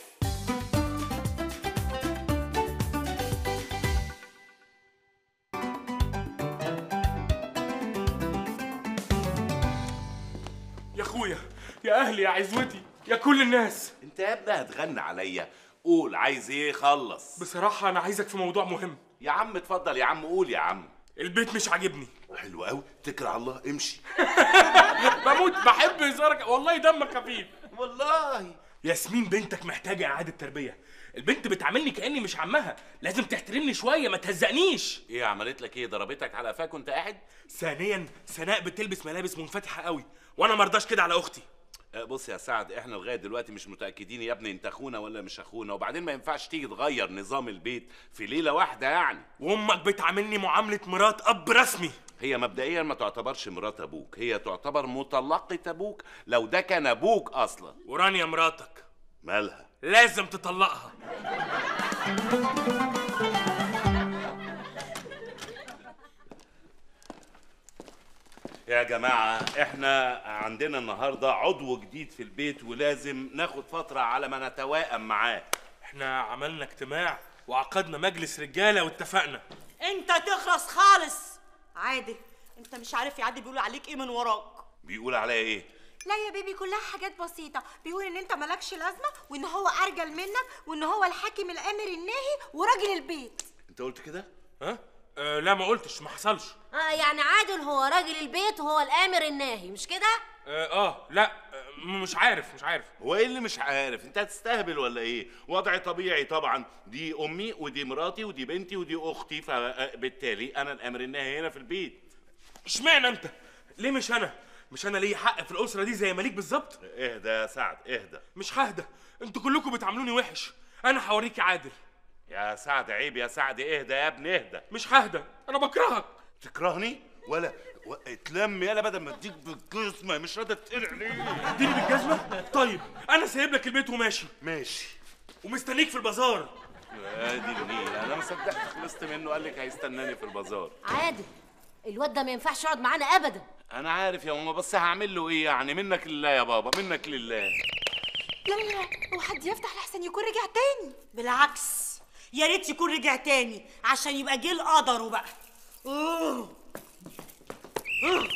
يا اخويا يا اهلي يا عزوتي يا كل الناس انت يا ابني هتغني عليا قول عايز ايه خلص بصراحه انا عايزك في موضوع مهم يا عم اتفضل يا عم قول يا عم البيت مش عاجبني حلو قوي اتكل على الله امشي بموت بحب هزارك والله دمك خفيف والله ياسمين بنتك محتاجه اعاده تربيه البنت بتعاملني كاني مش عمها لازم تحترمني شويه ما تهزقنيش ايه عملت لك ايه ضربتك على قفاك وانت قاعد ثانيا سناء بتلبس ملابس منفتحه قوي وانا مرضاش كده على اختي آه، بص يا سعد احنا لغايه دلوقتي مش متاكدين يا ابني انت اخونا ولا مش اخونا وبعدين ما ينفعش تيجي تغير نظام البيت في ليله واحده يعني وامك بتعاملني معامله مرات اب رسمي هي مبدئيا ما تعتبرش مرات ابوك هي تعتبر مطلقه ابوك لو ده كان ابوك اصلا ورانيا مراتك مالها لازم تطلقها يا جماعة احنا عندنا النهاردة عضو جديد في البيت ولازم ناخد فترة على ما نتوائم معاه احنا عملنا اجتماع وعقدنا مجلس رجاله واتفقنا انت تخرس خالص عادل انت مش عارف يا عادل بيقولوا عليك ايه من وراك بيقول عليا ايه لا يا بيبي كلها حاجات بسيطة بيقول ان انت مالكش لازمة وان هو ارجل منك وان هو الحاكم الامر الناهي وراجل البيت انت قلت كده ها أه لا ما قلتش ما حصلش اه يعني عادل هو راجل البيت وهو الامر الناهي مش كده اه, آه لا آه مش عارف مش عارف هو ايه اللي مش عارف انت هتستهبل ولا ايه وضع طبيعي طبعا دي امي ودي مراتي ودي بنتي ودي اختي فبالتالي انا الامر الناهي هنا في البيت اشمعنى انت ليه مش انا مش انا ليا حق في الاسره دي زي مالك بالظبط اهدى يا سعد اهدى مش ههدى انتوا كلكم بتعاملوني وحش انا هوريك عادل يا سعد عيب يا سعد اهدى يا ابني اهدى مش ههدى انا بكرهك تكرهني ولا و... اتلم يالا بدل ما اديك بالجزمه مش راضي تقلع ليه اديني بالجزمه طيب انا سايب لك البيت وماشي ماشي ومستنيك في البازار ادي النيل انا ما صدقت خلصت منه قال لك هيستناني في البازار عادل الواد ده ما ينفعش يقعد معانا ابدا انا عارف يا ماما بس هعمل له ايه يعني منك لله يا بابا منك لله لا لا لا هو حد يفتح لحسن يكون رجع تاني بالعكس يا ريت يكون رجع تاني عشان يبقى جه لقدره بقى أوه. أوه.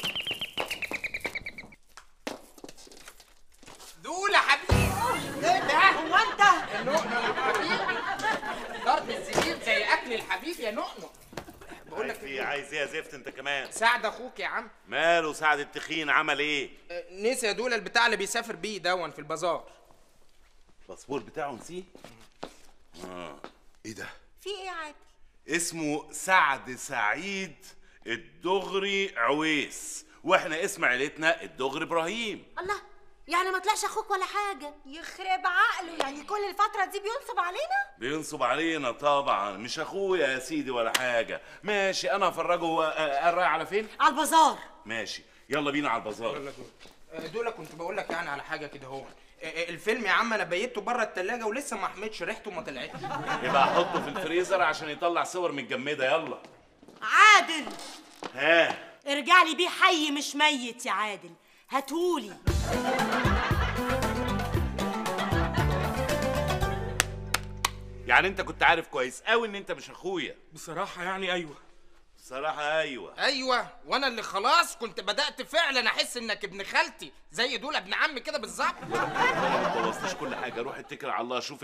دول يا حبيبي ايه ده هو انت النقنق يا حبيبي ضرب الزبيب زي اكل الحبيب يا نقنق بقول لك ايه عايز ايه يا زفت انت كمان ساعد اخوك يا عم ماله سعد التخين عمل ايه آه، نسي يا دول البتاع اللي بيسافر بيه دون في البازار الباسبور بتاعه نسيه اه ايه ده في ايه يا عادل اسمه سعد سعيد الدغري عويس واحنا اسم عيلتنا الدغري ابراهيم الله يعني ما طلعش اخوك ولا حاجه يخرب عقله يعني كل الفتره دي بينصب علينا بينصب علينا طبعا مش اخويا يا سيدي ولا حاجه ماشي انا هفرجه هو آه، قال رايح على فين على البازار ماشي يلا بينا على البازار يلا دول آه، دول كنت بقول لك يعني على حاجه كده هو آه، آه، الفيلم يا عم انا بيته بره التلاجة ولسه ما حميتش ريحته ما طلعتش يبقى احطه في الفريزر عشان يطلع صور متجمده يلا عادل ها ارجع لي بيه حي مش ميت يا عادل هاتهولي يعني انت كنت عارف كويس قوي ان انت مش اخويا بصراحه يعني ايوه بصراحه ايوه ايوه وانا اللي خلاص كنت بدات فعلا احس انك ابن خالتي زي دول ابن عمي كده بالظبط ما تبوظليش كل حاجه روح اتكل على الله شوف